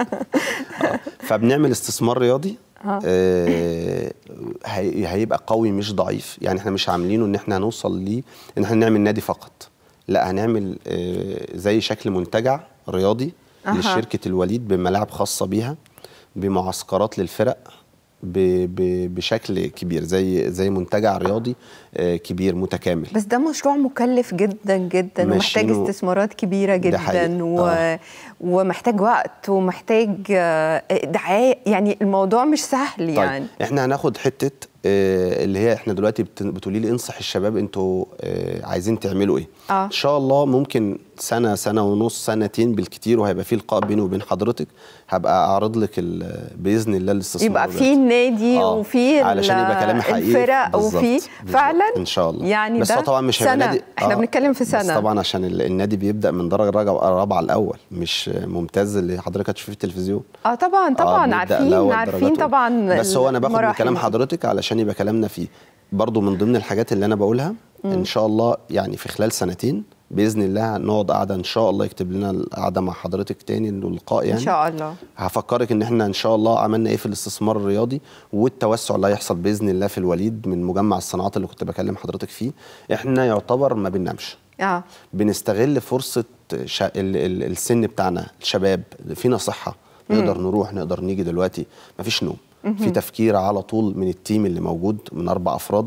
فبنعمل استثمار رياضي آه. آه، هي- هيبقى قوي مش ضعيف يعني احنا مش عاملينه ان احنا هنوصل ليه ان احنا نعمل نادي فقط لا هنعمل آه، زي شكل منتجع رياضي أها. لشركه الوليد بملاعب خاصه بيها بمعسكرات للفرق ب- ب- بشكل كبير زي زي منتجع رياضي آه، كبير متكامل بس ده مشروع مكلف جدا جدا ومحتاج ماشيينه- استثمارات كبيرة ده جدا حقيقي. و... آه. ومحتاج وقت ومحتاج آه، دعاية يعني الموضوع مش سهل يعني طيب احنا هناخد حته آه، اللي هي احنا دلوقتي بت- بتقولي لي انصح الشباب انتوا آه، عايزين تعملوا ايه آه. ان شاء الله ممكن سنه سنه ونص سنتين بالكتير وهيبقى في لقاء بيني وبين حضرتك هبقى اعرض لك ال- باذن الله الاستثمار يبقى ده. في النادي آه، وفي علشان يبقى كلامي حقيقي الفرق بالظبط، وفي بالظبط. فعلا ان شاء الله يعني بس ده هو طبعا مش هيبقى سنة. نادي احنا بنتكلم في بس سنة. طبعا عشان ال- النادي بيبدا من درجه رابعه رابعه الاول مش ممتاز اللي حضرتك هتشوفيه في التلفزيون اه طبعا طبعا بنبدأ عارفين الأول عارفين درجات طبعا بس هو انا باخد من المراحل كلام دي. حضرتك علشان يبقى كلامنا فيه برضو من ضمن الحاجات اللي انا بقولها مم. ان شاء الله يعني في خلال سنتين باذن الله هنقعد قاعده ان شاء الله يكتب لنا القعده مع حضرتك تاني اللقاء يعني ان شاء الله هفكرك ان احنا ان شاء الله عملنا ايه في الاستثمار الرياضي والتوسع اللي هيحصل باذن الله في الوليد من مجمع الصناعات اللي كنت بكلم حضرتك فيه احنا يعتبر ما بننامش اه بنستغل فرصه شا... ال... ال... السن بتاعنا الشباب فينا صحه نقدر مم. نروح نقدر نيجي دلوقتي مفيش نوم مهم. في تفكير على طول من التيم اللي موجود من اربع افراد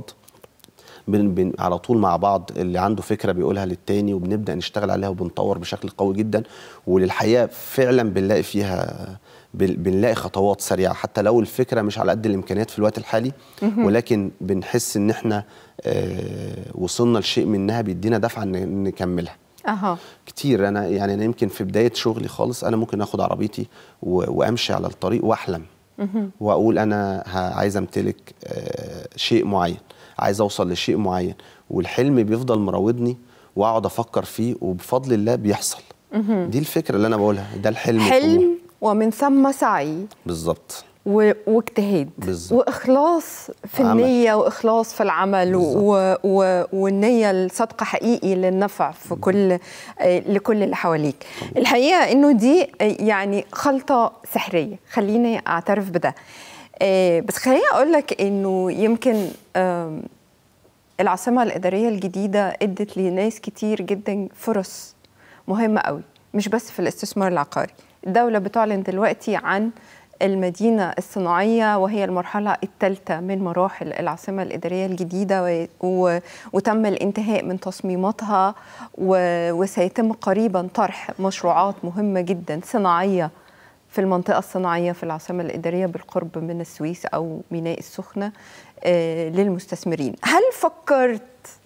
بن بن على طول مع بعض اللي عنده فكره بيقولها للتاني وبنبدا نشتغل عليها وبنطور بشكل قوي جدا وللحقيقه فعلا بنلاقي فيها بن- بنلاقي خطوات سريعه حتى لو الفكره مش على قد الامكانيات في الوقت الحالي مهم. ولكن بنحس ان احنا آه، وصلنا لشيء منها بيدينا دفعه ان نكملها اها كتير انا يعني انا يمكن في بدايه شغلي خالص انا ممكن اخد عربيتي و- وامشي على الطريق واحلم مهم. واقول انا ه- عايز امتلك آه، شيء معين عايز اوصل لشيء معين والحلم بيفضل مراودني واقعد افكر فيه وبفضل الله بيحصل مهم. دي الفكره اللي انا بقولها ده الحلم والطموح. حلم ومن ثم سعي بالظبط و- واجتهاد بالظبط. واخلاص في عمل. النيه واخلاص في العمل و... و... والنيه الصادقه حقيقي للنفع في كل آه، لكل اللي حواليك الحقيقه انه دي آه، يعني خلطه سحريه خليني اعترف بده آه، بس خليني اقول لك انه يمكن آم، العاصمه الاداريه الجديده ادت لناس كتير جدا فرص مهمه قوي مش بس في الاستثمار العقاري الدوله بتعلن دلوقتي عن المدينة الصناعية وهي المرحلة الثالثة من مراحل العاصمة الإدارية الجديدة و... و... وتم الانتهاء من تصميماتها و... وسيتم قريبا طرح مشروعات مهمة جدا صناعية في المنطقة الصناعية في العاصمة الإدارية بالقرب من السويس أو ميناء السخنة آه، للمستثمرين هل فكرت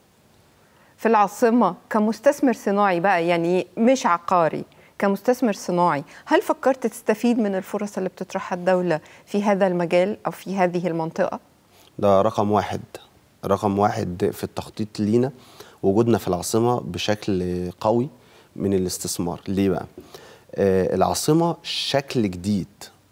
في العاصمة كمستثمر صناعي بقى يعني مش عقاري كمستثمر صناعي هل فكرت تستفيد من الفرص اللي بتطرحها الدولة في هذا المجال أو في هذه المنطقة؟ ده رقم واحد رقم واحد في التخطيط لينا وجودنا في العاصمة بشكل قوي من الاستثمار ليه بقى؟ آه العاصمة شكل جديد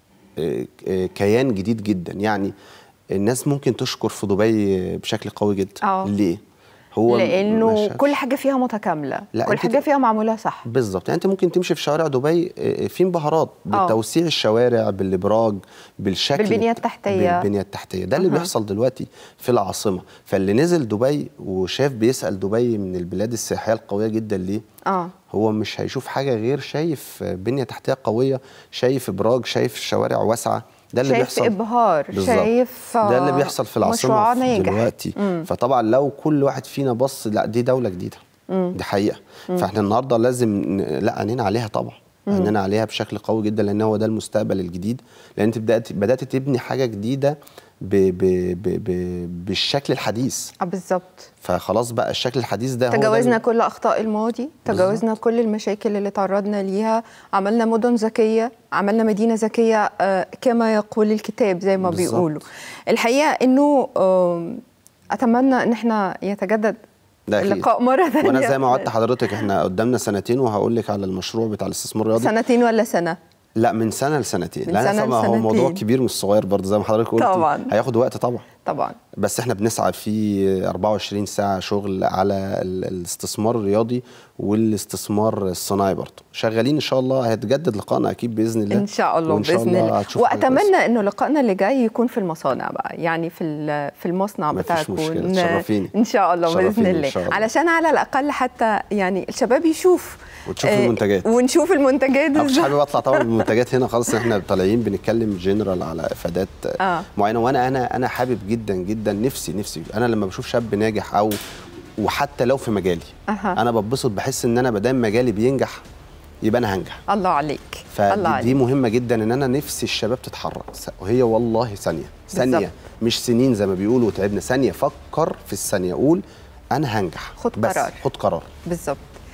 آه آه كيان جديد جدا يعني الناس ممكن تشكر في دبي بشكل قوي جدا آه. ليه؟ هو لأنه مش- كل حاجة فيها متكاملة لا، كل أنت حاجة ت- فيها معمولة صح بالظبط يعني انت ممكن تمشي في شوارع دبي آه، في انبهارات آه. بتوسيع الشوارع بالابراج بالشكل بالبنية التحتية. بالبنيه التحتيه ده اللي أها. بيحصل دلوقتي في العاصمه فاللي نزل دبي وشاف بيسال دبي من البلاد السياحيه القويه جدا ليه آه هو مش هيشوف حاجه غير شايف بنيه تحتيه قويه شايف ابراج شايف شوارع واسعه ده اللي شايف بيحصل إبهار بالظبط. شايف ده اللي آه، بيحصل في مشروع العاصمه في ناجح. دلوقتي مم. فطبعا لو كل واحد فينا بص لا دي دوله جديده مم. دي حقيقه مم. فاحنا النهارده لازم ن- لا عينينا عليها طبعا مم. عينينا عليها بشكل قوي جدا لان هو ده المستقبل الجديد لان انت بدات بدات تبني حاجه جديده ب ب ب ب بالشكل الحديث آه بالظبط فخلاص بقى الشكل الحديث ده هو ده تجاوزنا اللي- كل اخطاء الماضي تجاوزنا كل المشاكل اللي تعرضنا ليها عملنا مدن ذكيه عملنا مدينه ذكيه آه، كما يقول الكتاب زي ما بالظبط. بيقولوا الحقيقه انه آم، اتمنى ان احنا يتجدد ده أكيد. اللقاء مره ثانيه وانا زي ما وعدت حضرتك احنا قدامنا سنتين وهقول لك على المشروع بتاع الاستثمار الرياضي سنتين ولا سنه لا من سنه لسنتين من لا سنة طبعا هو موضوع لسنتين. كبير مش صغير برضه زي ما حضرتك قلت طبعاً. هياخد وقت طبعا طبعا بس احنا بنسعى في 24 ساعه شغل على ال- الاستثمار الرياضي والاستثمار الصناعي برضه شغالين ان شاء الله هيتجدد لقائنا اكيد باذن الله ان شاء الله وإن شاء باذن الله هتشوف حاجة كويسة. واتمنى انه لقائنا اللي جاي يكون في المصانع بقى يعني في ال- في المصنع مفيش بتاعكم مشكلة، ن- تشرفيني. ان شاء الله باذن تشرفيني إن الله شاء الله. علشان على الاقل حتى يعني الشباب يشوف وتشوف آه، المنتجات ونشوف المنتجات انا مش إزاي. حابب اطلع طبعا بالمنتجات هنا خالص احنا طالعين بنتكلم جنرال على افادات اه معينه وانا انا انا حابب جدا جدا نفسي نفسي انا لما بشوف شاب ناجح او وحتى لو في مجالي أها. انا ببسط بحس ان انا ما دام مجالي بينجح يبقى انا هنجح الله عليك الله فدي عليك دي مهمه جدا ان انا نفسي الشباب تتحرك س- وهي والله ثانيه ثانيه بالظبط. مش سنين زي ما بيقولوا تعبنا ثانيه فكر في الثانيه قول انا هنجح خد بس قرار. خد قرار بالظبط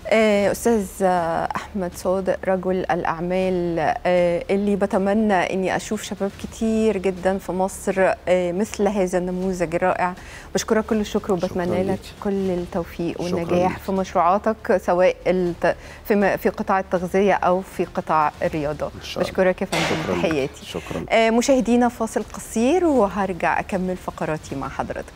آه، أستاذ آه، أحمد صادق رجل الأعمال آه، اللي بتمنى أني أشوف شباب كتير جدا في مصر آه، مثل هذا النموذج الرائع بشكرك كل الشكر وبتمنى لك ليك. كل التوفيق شكراً والنجاح ليك. في مشروعاتك سواء الت- في م- في قطاع التغذية أو في قطاع الرياضة شاء الله. بشكرك يا فندم شكراً ليك. تحياتي شكرا آه، مشاهدينا فاصل قصير وهرجع أكمل فقراتي مع حضراتكم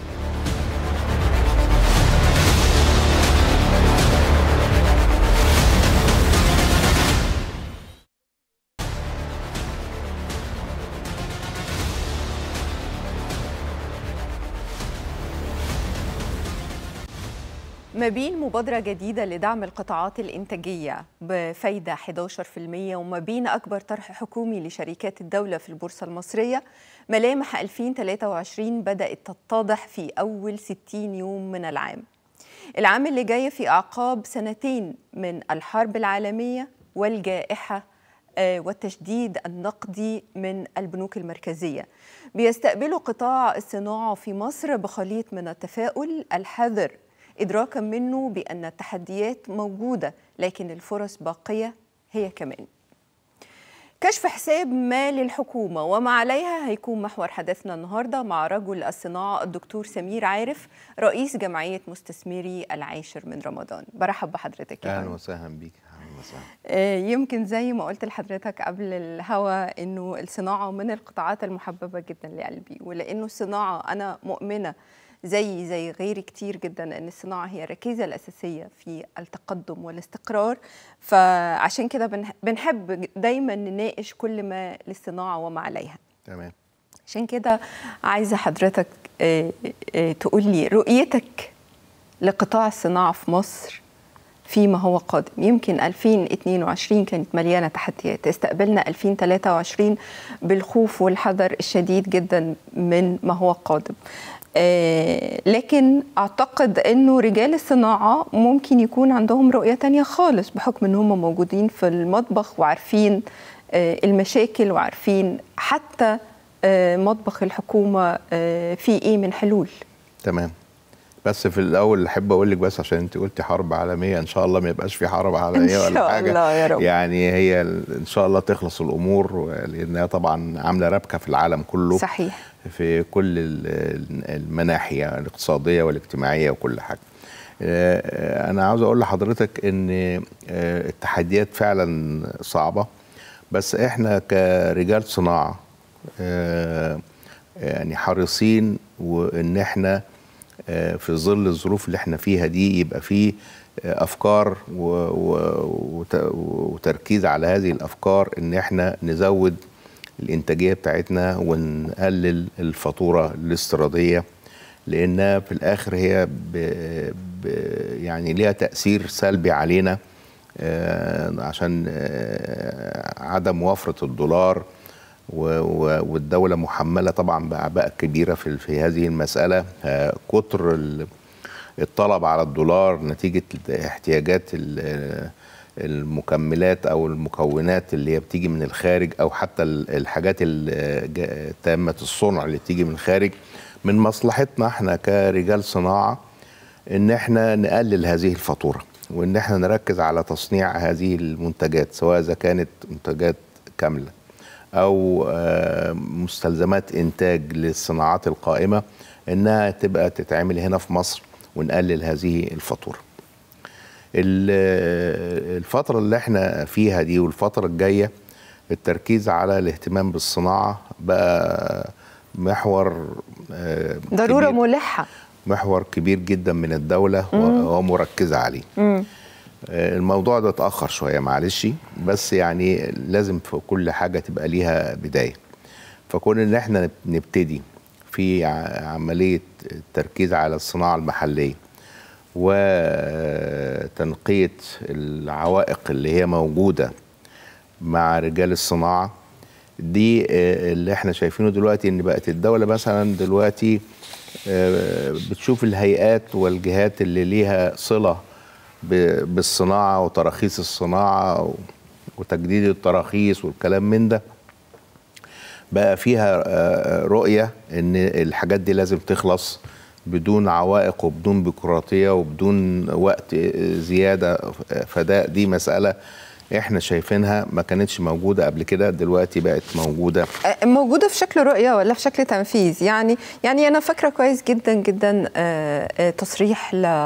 ما بين مبادرة جديدة لدعم القطاعات الإنتاجية بفايدة 11% وما بين أكبر طرح حكومي لشركات الدولة في البورصة المصرية ملامح 2023 بدأت تتضح في أول 60 يوم من العام العام اللي جاي في أعقاب سنتين من الحرب العالمية والجائحة آه، والتشديد النقدي من البنوك المركزية بيستقبلوا قطاع الصناعة في مصر بخليط من التفاؤل الحذر إدراكا منه بأن التحديات موجودة لكن الفرص باقية هي كمان كشف حساب مال الحكومة وما عليها هيكون محور حديثنا النهاردة مع رجل الصناعة الدكتور سمير عارف رئيس جمعية مستثمري العاشر من رمضان برحب بحضرتك يا اهلا فندم. وسهلا بيك اهلا وسهلا آه، يمكن زي ما قلت لحضرتك قبل الهوا انه الصناعه من القطاعات المحببه جدا لقلبي ولانه الصناعه انا مؤمنه زي زي غيري كتير جدا ان الصناعه هي الركيزه الاساسيه في التقدم والاستقرار فعشان كده بنح- بنحب دايما نناقش كل ما للصناعه وما عليها تمام عشان كده عايزه حضرتك آه، آه، تقول لي رؤيتك لقطاع الصناعه في مصر فيما هو قادم يمكن 2022 كانت مليانه تحديات استقبلنا 2023 بالخوف والحذر الشديد جدا من ما هو قادم آه، لكن اعتقد انه رجال الصناعه ممكن يكون عندهم رؤيه تانية خالص بحكم ان هم موجودين في المطبخ وعارفين آه، المشاكل وعارفين حتى آه، مطبخ الحكومه آه، فيه ايه من حلول تمام بس في الاول احب اقول لك بس عشان انت قلتي حرب عالميه ان شاء الله ما يبقاش في حرب عالميه إن ولا شاء حاجه الله يا رب. يعني هي ال- ان شاء الله تخلص الامور لانها طبعا عامله ربكه في العالم كله صحيح في كل ال- ال- المناحي يعني الاقتصاديه والاجتماعيه وكل حاجه آه، انا عاوز اقول لحضرتك ان آه، التحديات فعلا صعبه بس احنا كرجال صناعه آه، يعني حريصين وان احنا آه، في ظل الظروف اللي احنا فيها دي يبقى فيه آه، افكار و- و- وت- وتركيز على هذه الافكار ان احنا نزود الانتاجيه بتاعتنا ونقلل الفاتوره الاستيراديه لانها في الاخر هي ب ب يعني ليها تاثير سلبي علينا آه، عشان آه، عدم وفره الدولار و- و- والدوله محمله طبعا باعباء كبيره في في هذه المساله آه، كتر ال- الطلب على الدولار نتيجه احتياجات ال- المكملات او المكونات اللي هي بتيجي من الخارج او حتى ال- الحاجات ال- جا- تامه الصنع اللي بتيجي من الخارج من مصلحتنا احنا كرجال صناعه ان احنا نقلل هذه الفاتوره وان احنا نركز على تصنيع هذه المنتجات سواء اذا كانت منتجات كامله او آه، مستلزمات انتاج للصناعات القائمه انها تبقى تتعمل هنا في مصر ونقلل هذه الفاتوره ال- الفترة اللي احنا فيها دي والفترة الجاية التركيز على الاهتمام بالصناعة بقى محور آه، ضروره كبير ملحه محور كبير جدا من الدولة مم. ومركزة عليه مم. آه، الموضوع ده اتأخر شوية معلش بس يعني لازم في كل حاجة تبقى ليها بداية فكون ان احنا نب- نبتدي في ع- عملية التركيز على الصناعة المحلية وتنقية العوائق اللي هي موجودة مع رجال الصناعة دي آه، اللي احنا شايفينه دلوقتي ان بقت الدولة مثلا دلوقتي آه، بتشوف الهيئات والجهات اللي ليها صلة ب- بالصناعة وتراخيص الصناعة و- وتجديد التراخيص والكلام من ده بقى فيها آه، رؤية ان الحاجات دي لازم تخلص بدون عوائق وبدون بيروقراطيه وبدون وقت زياده فده دي مساله احنا شايفينها ما كانتش موجوده قبل كده دلوقتي بقت موجوده موجوده في شكل رؤيه ولا في شكل تنفيذ يعني يعني انا فاكره كويس جدا جدا آه، آه، تصريح ل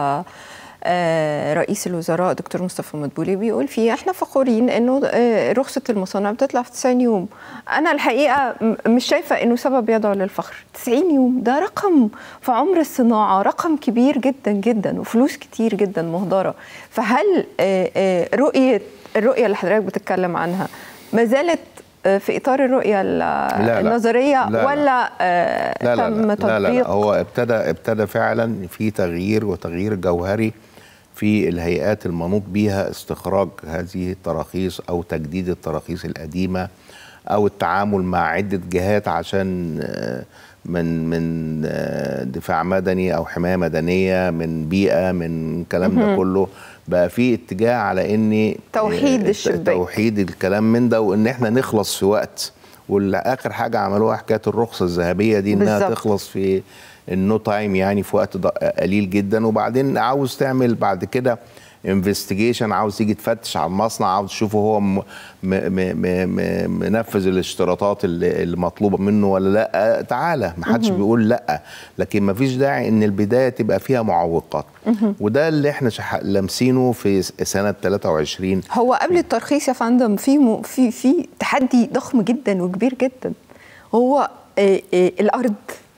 آه، رئيس الوزراء دكتور مصطفى مدبولي بيقول فيه احنا فخورين انه آه، رخصه المصانع بتطلع في 90 يوم انا الحقيقه م- مش شايفه انه سبب يدعو للفخر 90 يوم ده رقم في عمر الصناعه رقم كبير جدا جدا وفلوس كتير جدا مهدره فهل آه، آه، رؤيه الرؤيه اللي حضرتك بتتكلم عنها ما زالت آه، في اطار الرؤيه ال- لا. النظريه لا، لا. ولا آه، لا لا تم لا, لا, تطبيق لا, لا هو ابتدى ابتدى فعلا في تغيير وتغيير جوهري في الهيئات المنوط بيها استخراج هذه التراخيص او تجديد التراخيص القديمه او التعامل مع عده جهات عشان آه، من من آه، دفاع مدني او حمايه مدنيه من بيئه من الكلام ده مهم. كله بقى في اتجاه على ان توحيد آه، الشباك. توحيد الكلام من ده وان احنا نخلص في وقت والاخر حاجه عملوها حكايه الرخصه الذهبيه دي انها بالظبط. تخلص في النو تايم يعني في وقت ض- قليل جدا وبعدين عاوز تعمل بعد كده انفستيجيشن عاوز تيجي تفتش على المصنع عاوز تشوفه هو م م م م م منفذ الاشتراطات اللي, اللي مطلوبه منه ولا لا تعالى ما حدش مهم. بيقول لا لكن ما فيش داعي ان البدايه تبقى فيها معوقات مهم. وده اللي احنا شح- لامسينه في س- سنه 23 هو قبل الترخيص يا فندم في م... في في تحدي ضخم جدا وكبير جدا هو آه، آه، الارض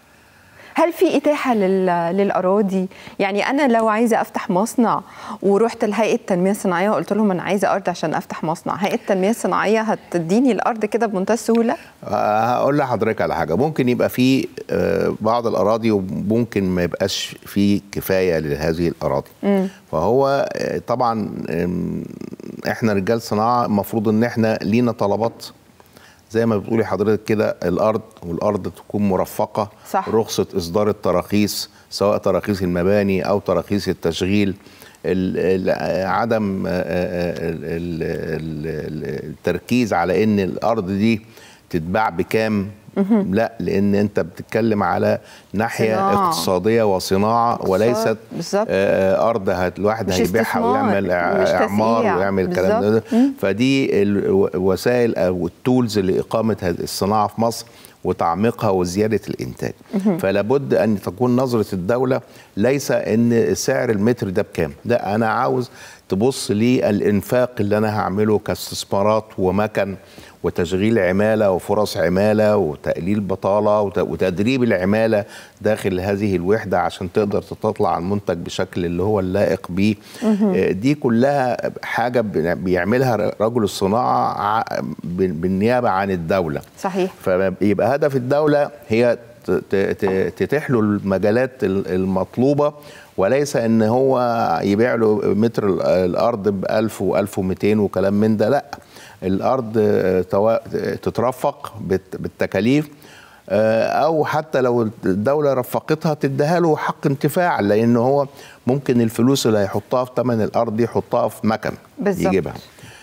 هل في اتاحه لل... للاراضي يعني انا لو عايزه افتح مصنع ورحت لهيئه التنميه الصناعيه وقلت لهم انا عايزه ارض عشان افتح مصنع هيئه التنميه الصناعيه هتديني الارض كده بمنتهى السهوله آه، هقول لحضرتك على حاجه ممكن يبقى في آه، بعض الاراضي وممكن ما يبقاش في كفايه لهذه الاراضي مم. فهو آه، طبعا آم، احنا رجال صناعه المفروض ان احنا لينا طلبات زي ما بتقولي حضرتك كده الارض والارض تكون مرفقه صح. رخصه اصدار التراخيص سواء تراخيص المباني او تراخيص التشغيل ال- ال- عدم آه، آه، ال- ال- ال- التركيز على ان الارض دي تتباع بكام مهم. لا لان انت بتتكلم على ناحيه صناعة. اقتصاديه وصناعه وليست بالظبط. آه، آه، ارض هت- الواحد مش هيبيعها استثمار، ويعمل إع- مش اعمار تسييع. ويعمل الكلام ده بالظبط. مم. فدي الوسائل او التولز لاقامه هذه الصناعه في مصر وتعميقها وزياده الانتاج مهم. فلا بد ان تكون نظره الدوله ليس ان سعر المتر ده بكام لا انا عاوز تبص للانفاق اللي انا هعمله كاستثمارات ومكن وتشغيل عماله وفرص عماله وتقليل بطاله وت- وتدريب العماله داخل هذه الوحده عشان تقدر تطلع المنتج بشكل اللي هو اللائق بيه مهم. آه، دي كلها حاجه بن- بيعملها رجل الصناعه ع- بال- بالنيابه عن الدوله صحيح فيبقى هدف الدولة هي ت- ت- ت- تتيح له المجالات ال- المطلوبة وليس ان هو يبيع له متر ال- الارض ب 1000 و1200 وكلام من ده لا الارض آه، توا- تترفق بالت- بالتكاليف آه، او حتى لو الدوله رفقتها تديها له حق انتفاع لان هو ممكن الفلوس اللي هيحطها في ثمن الارض دي يحطها في مكن بالظبط. يجيبها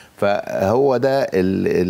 فهو ده ال-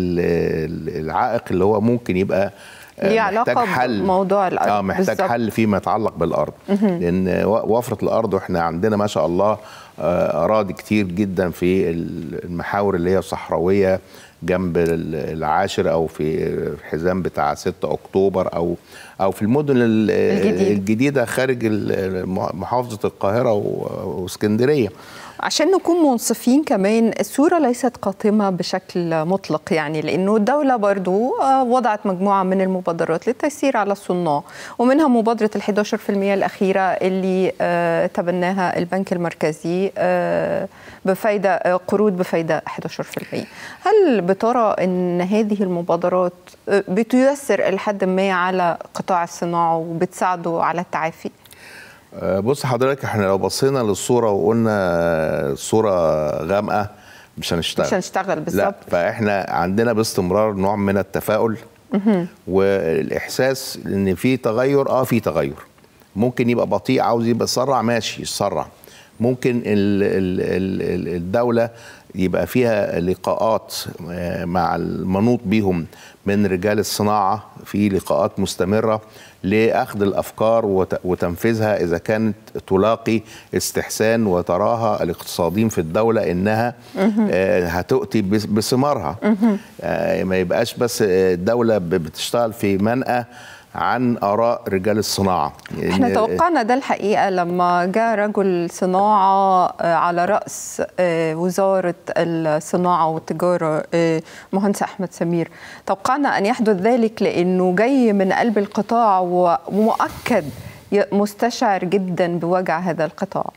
ال- ال- العائق اللي هو ممكن يبقى آه، ليه محتاج علاقه حل بموضوع الارض اه محتاج بالظبط. حل فيما يتعلق بالارض مهم. لان و- وفره الارض واحنا عندنا ما شاء الله آه، اراضي كتير جدا في ال- المحاور اللي هي صحراويه جنب ال- العاشر او في الحزام بتاع 6 اكتوبر او او في المدن ال- الجديدة. الجديده خارج ال- محافظه القاهره و- واسكندريه عشان نكون منصفين كمان الصورة ليست قاتمة بشكل مطلق يعني لأنه الدولة برضو آه، وضعت مجموعة من المبادرات للتيسير على الصناع ومنها مبادرة ال 11% الأخيرة اللي آه، تبناها البنك المركزي آه، بفايدة آه، قروض بفايدة 11% هل بترى أن هذه المبادرات آه، بتيسر لحد ما على قطاع الصناعة وبتساعده على التعافي؟ آه، بص حضرتك احنا لو بصينا للصوره وقلنا الصوره غامقه مش هنشتغل مش هنشتغل لا بالظبط فاحنا عندنا باستمرار نوع من التفاؤل مهم. والاحساس ان في تغير اه في تغير ممكن يبقى بطيء عاوز يبقى يسرع ماشي يسرع ممكن ال ال ال ال الدوله يبقى فيها لقاءات آه، مع المنوط بيهم من رجال الصناعه في لقاءات مستمره لاخذ الافكار وت- وتنفيذها اذا كانت تلاقي استحسان وتراها الاقتصاديين في الدوله انها مهم. آه، هتؤتي بس- بثمارها آه، ما يبقاش بس آه، الدوله ب- بتشتغل في منأى عن اراء رجال الصناعه احنا إن- توقعنا ده الحقيقه لما جاء رجل صناعه آه، على راس آه، وزاره الصناعه والتجاره آه، مهندس احمد سمير توقعنا ان يحدث ذلك لانه جاي من قلب القطاع و- ومؤكد ي- مستشعر جدا بوجع هذا القطاع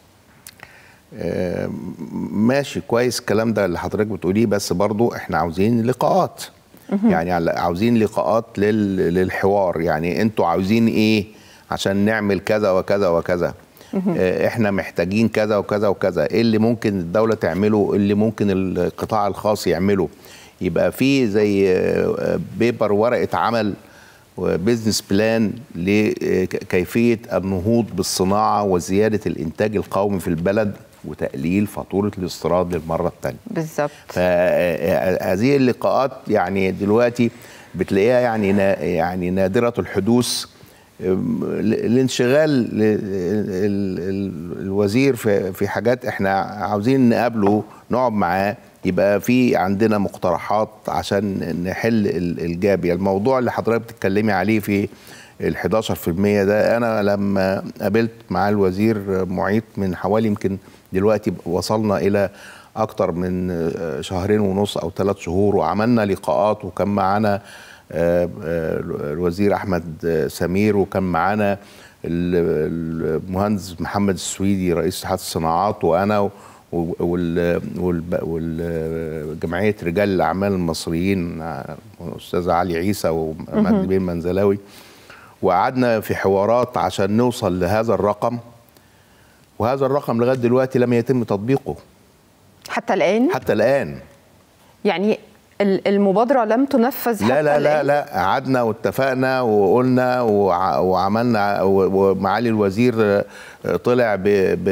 آه، ماشي كويس الكلام ده اللي حضرتك بتقوليه بس برضو احنا عاوزين لقاءات مهم. يعني على- عاوزين لقاءات لل... للحوار يعني انتوا عاوزين ايه عشان نعمل كذا وكذا وكذا مهم. آه، احنا محتاجين كذا وكذا وكذا ايه اللي ممكن الدولة تعمله إيه اللي ممكن القطاع الخاص يعمله يبقى في زي آه، بيبر ورقة عمل وبزنس بلان لكيفية النهوض بالصناعة وزيادة الإنتاج القومي في البلد وتقليل فاتورة الاستيراد للمرة الثانية بالظبط فهذه اللقاءات يعني دلوقتي بتلاقيها يعني نا يعني نادرة الحدوث أم، ل- الانشغال ل- ال- ال- الوزير في في حاجات احنا عاوزين نقابله نقعد معاه يبقى في عندنا مقترحات عشان نحل ال- الجابية الموضوع اللي حضرتك بتتكلمي عليه في ال 11% ده انا لما قابلت مع الوزير معيط من حوالي يمكن دلوقتي وصلنا الى اكتر من آه، شهرين ونص او ثلاث شهور وعملنا لقاءات وكان معانا آه، آه، الوزير احمد آه، سمير وكان معانا ال- المهندس محمد السويدي رئيس اتحاد الصناعات وانا و- وال- والب- والجمعيه رجال الاعمال المصريين آه، الاستاذ علي عيسى مهم. ومجدي بن منزلاوي وقعدنا في حوارات عشان نوصل لهذا الرقم وهذا الرقم لغايه دلوقتي لم يتم تطبيقه حتى الان حتى الان يعني ال- المبادره لم تنفذ لا حتى لا لا الآن؟ لا قعدنا واتفقنا وقلنا وع- وعملنا و- ومعالي الوزير آه، طلع ب ب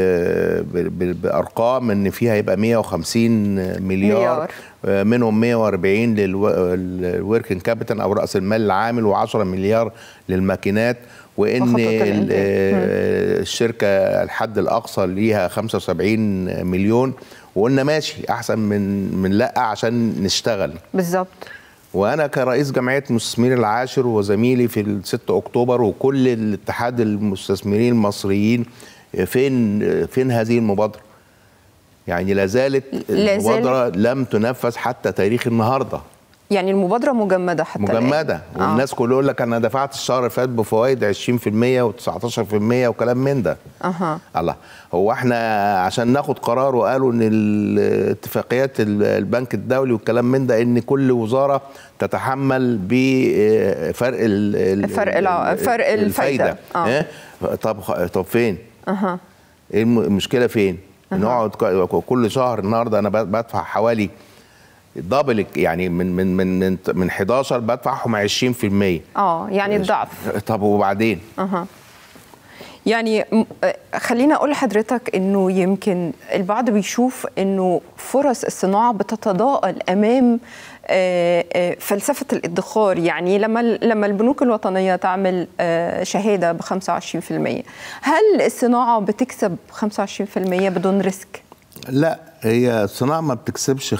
ب ب بارقام ان فيها هيبقى 150 مليار, مليار. آه، منهم 140 للوركن كابيتال او راس المال العامل و10 مليار للماكينات وان وخطة ال- الإنتاج. آه، الشركه الحد الاقصى ليها 75 مليون وقلنا ماشي احسن من من لا عشان نشتغل بالظبط وانا كرئيس جمعيه المستثمرين العاشر وزميلي في ال 6 اكتوبر وكل الاتحاد المستثمرين المصريين فين فين هذه المبادره؟ يعني لا زالت لا زال- المبادره لم تنفذ حتى تاريخ النهارده يعني المبادره مجمده حتى الآن. مجمده والناس كلها يقول لك انا دفعت الشهر اللي فات بفوائد 20% و19% وكلام من ده اها الله هو احنا عشان ناخد قرار وقالوا ان الاتفاقيات ال- البنك الدولي والكلام من ده ان كل وزاره تتحمل بفرق ال- ال- فرق الع- فرق الفايدة. آه. اه طب خ- طب فين؟ اها ايه الم- المشكله فين؟ نقعد ك- كل شهر النهارده انا ب- بدفع حوالي دبل يعني من من من من من 11 بدفعهم 20% اه يعني الضعف طب وبعدين؟ اها يعني م- آه، خليني اقول لحضرتك انه يمكن البعض بيشوف انه فرص الصناعه بتتضاءل امام آه، آه، فلسفه الادخار يعني لما ال- لما البنوك الوطنيه تعمل آه، شهاده ب 25% هل الصناعه بتكسب 25% بدون ريسك؟ لا هي الصناعة ما بتكسبش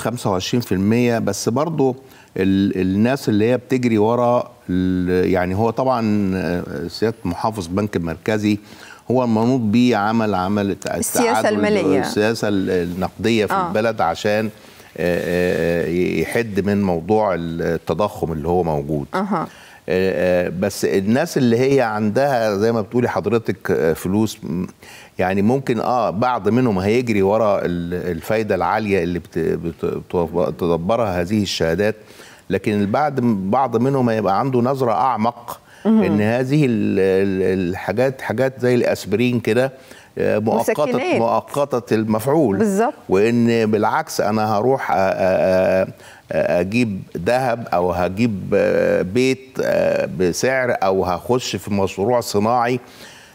25% بس برضو ال الناس اللي هي بتجري ورا ال- يعني هو طبعا آه، سيادة محافظ بنك المركزي هو المنوط بيه عمل عمل الت- السياسة التعادل- المالية. السياسة ال- النقدية في آه. آه. البلد عشان آه، آه، يحد من موضوع التضخم اللي هو موجود اها آه، آه، بس الناس اللي هي عندها زي ما بتقولي حضرتك آه، فلوس م- يعني ممكن اه بعض منهم هيجري ورا ال- الفايده العاليه اللي بت- بت- بت- بتدبرها هذه الشهادات لكن البعض بعض منهم هيبقى عنده نظره اعمق مهم. ان هذه ال- ال- الحاجات حاجات زي الاسبرين كده آه، مؤقته مسكنات. مؤقته المفعول بالظبط. وان بالعكس انا هروح أ- أ- أ- اجيب ذهب او هجيب آه، بيت آه، بسعر او هخش في مشروع صناعي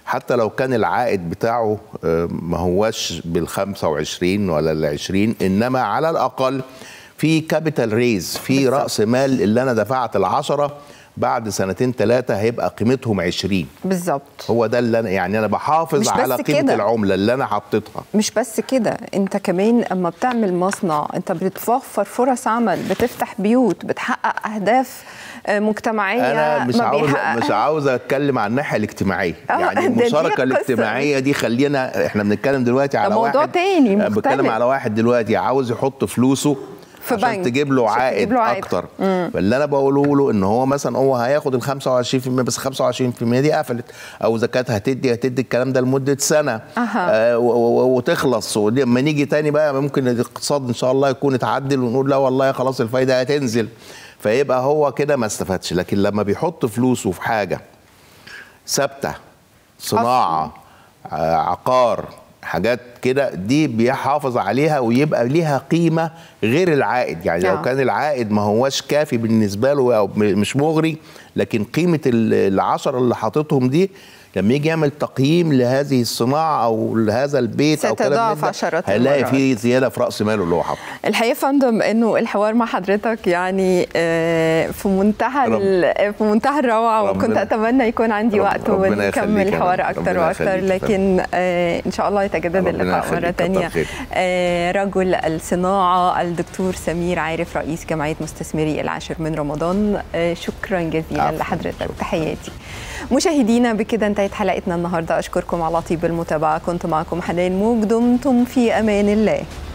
حتى لو كان العائد بتاعه آه، ما هواش بال 25 ولا ال 20 انما على الاقل في كابيتال ريز في راس مال اللي انا دفعت العشرة بعد سنتين ثلاثه هيبقى قيمتهم 20 بالظبط هو ده اللي انا يعني انا بحافظ مش بس على قيمه كده. العمله اللي انا حطيتها مش بس كده انت كمان اما بتعمل مصنع انت بتوفر فرص عمل بتفتح بيوت بتحقق اهداف آه، مجتمعيه انا مش ما عاوز بيحققها- مش عاوز اتكلم عن الناحيه الاجتماعيه آه، يعني ده دي المشاركه قصة. الاجتماعيه دي خلينا احنا بنتكلم دلوقتي على موضوع واحد تاني أنا بتكلم مختلف. على واحد دلوقتي عاوز يحط فلوسه في عشان بنك. تجيب له عشان عائد, تجيب له عائد. اكتر مم. فاللي انا بقوله له ان هو مثلا هو هياخد ال 25% بس 25% دي قفلت او زكاه هتدي هتدي الكلام ده لمده سنه أها. آه و- و- وتخلص ولما نيجي تاني بقى ممكن الاقتصاد ان شاء الله يكون اتعدل ونقول لا والله خلاص الفايده هتنزل فيبقى هو كده ما استفادش لكن لما بيحط فلوسه في حاجه ثابته صناعه آه، عقار حاجات كده دي بيحافظ عليها ويبقى ليها قيمه غير العائد يعني آه. لو كان العائد ما هواش كافي بالنسبه له او م- مش مغري لكن قيمه ال- العشرة اللي حاططهم دي لما يجي يعمل تقييم لهذه الصناعه او لهذا البيت او كلام من ستضاعف ده، عشرات هيلاقي المرات. فيه زياده في راس ماله اللي هو حاطه الحقيقه يا فندم انه الحوار مع حضرتك يعني آه، في منتهى رب- ال- في منتهى الروعه وكنت ربنا- اتمنى يكون عندي رب- وقت ربنا ونكمل يخليك يا الحوار رب. اكتر ربنا واكتر يخليك يا لكن آه، ان شاء الله يتجدد ربنا اللقاء يخليك. مره كتر ثانيه خيرك. رجل الصناعه الدكتور سمير عارف رئيس جمعيه مستثمري العاشر من رمضان آه، شكرا جزيلا عفواً. لحضرتك تحياتي مشاهدينا بكده انتهت حلقتنا النهارده اشكركم على طيب المتابعه كنت معكم حنان موج دمتم في امان الله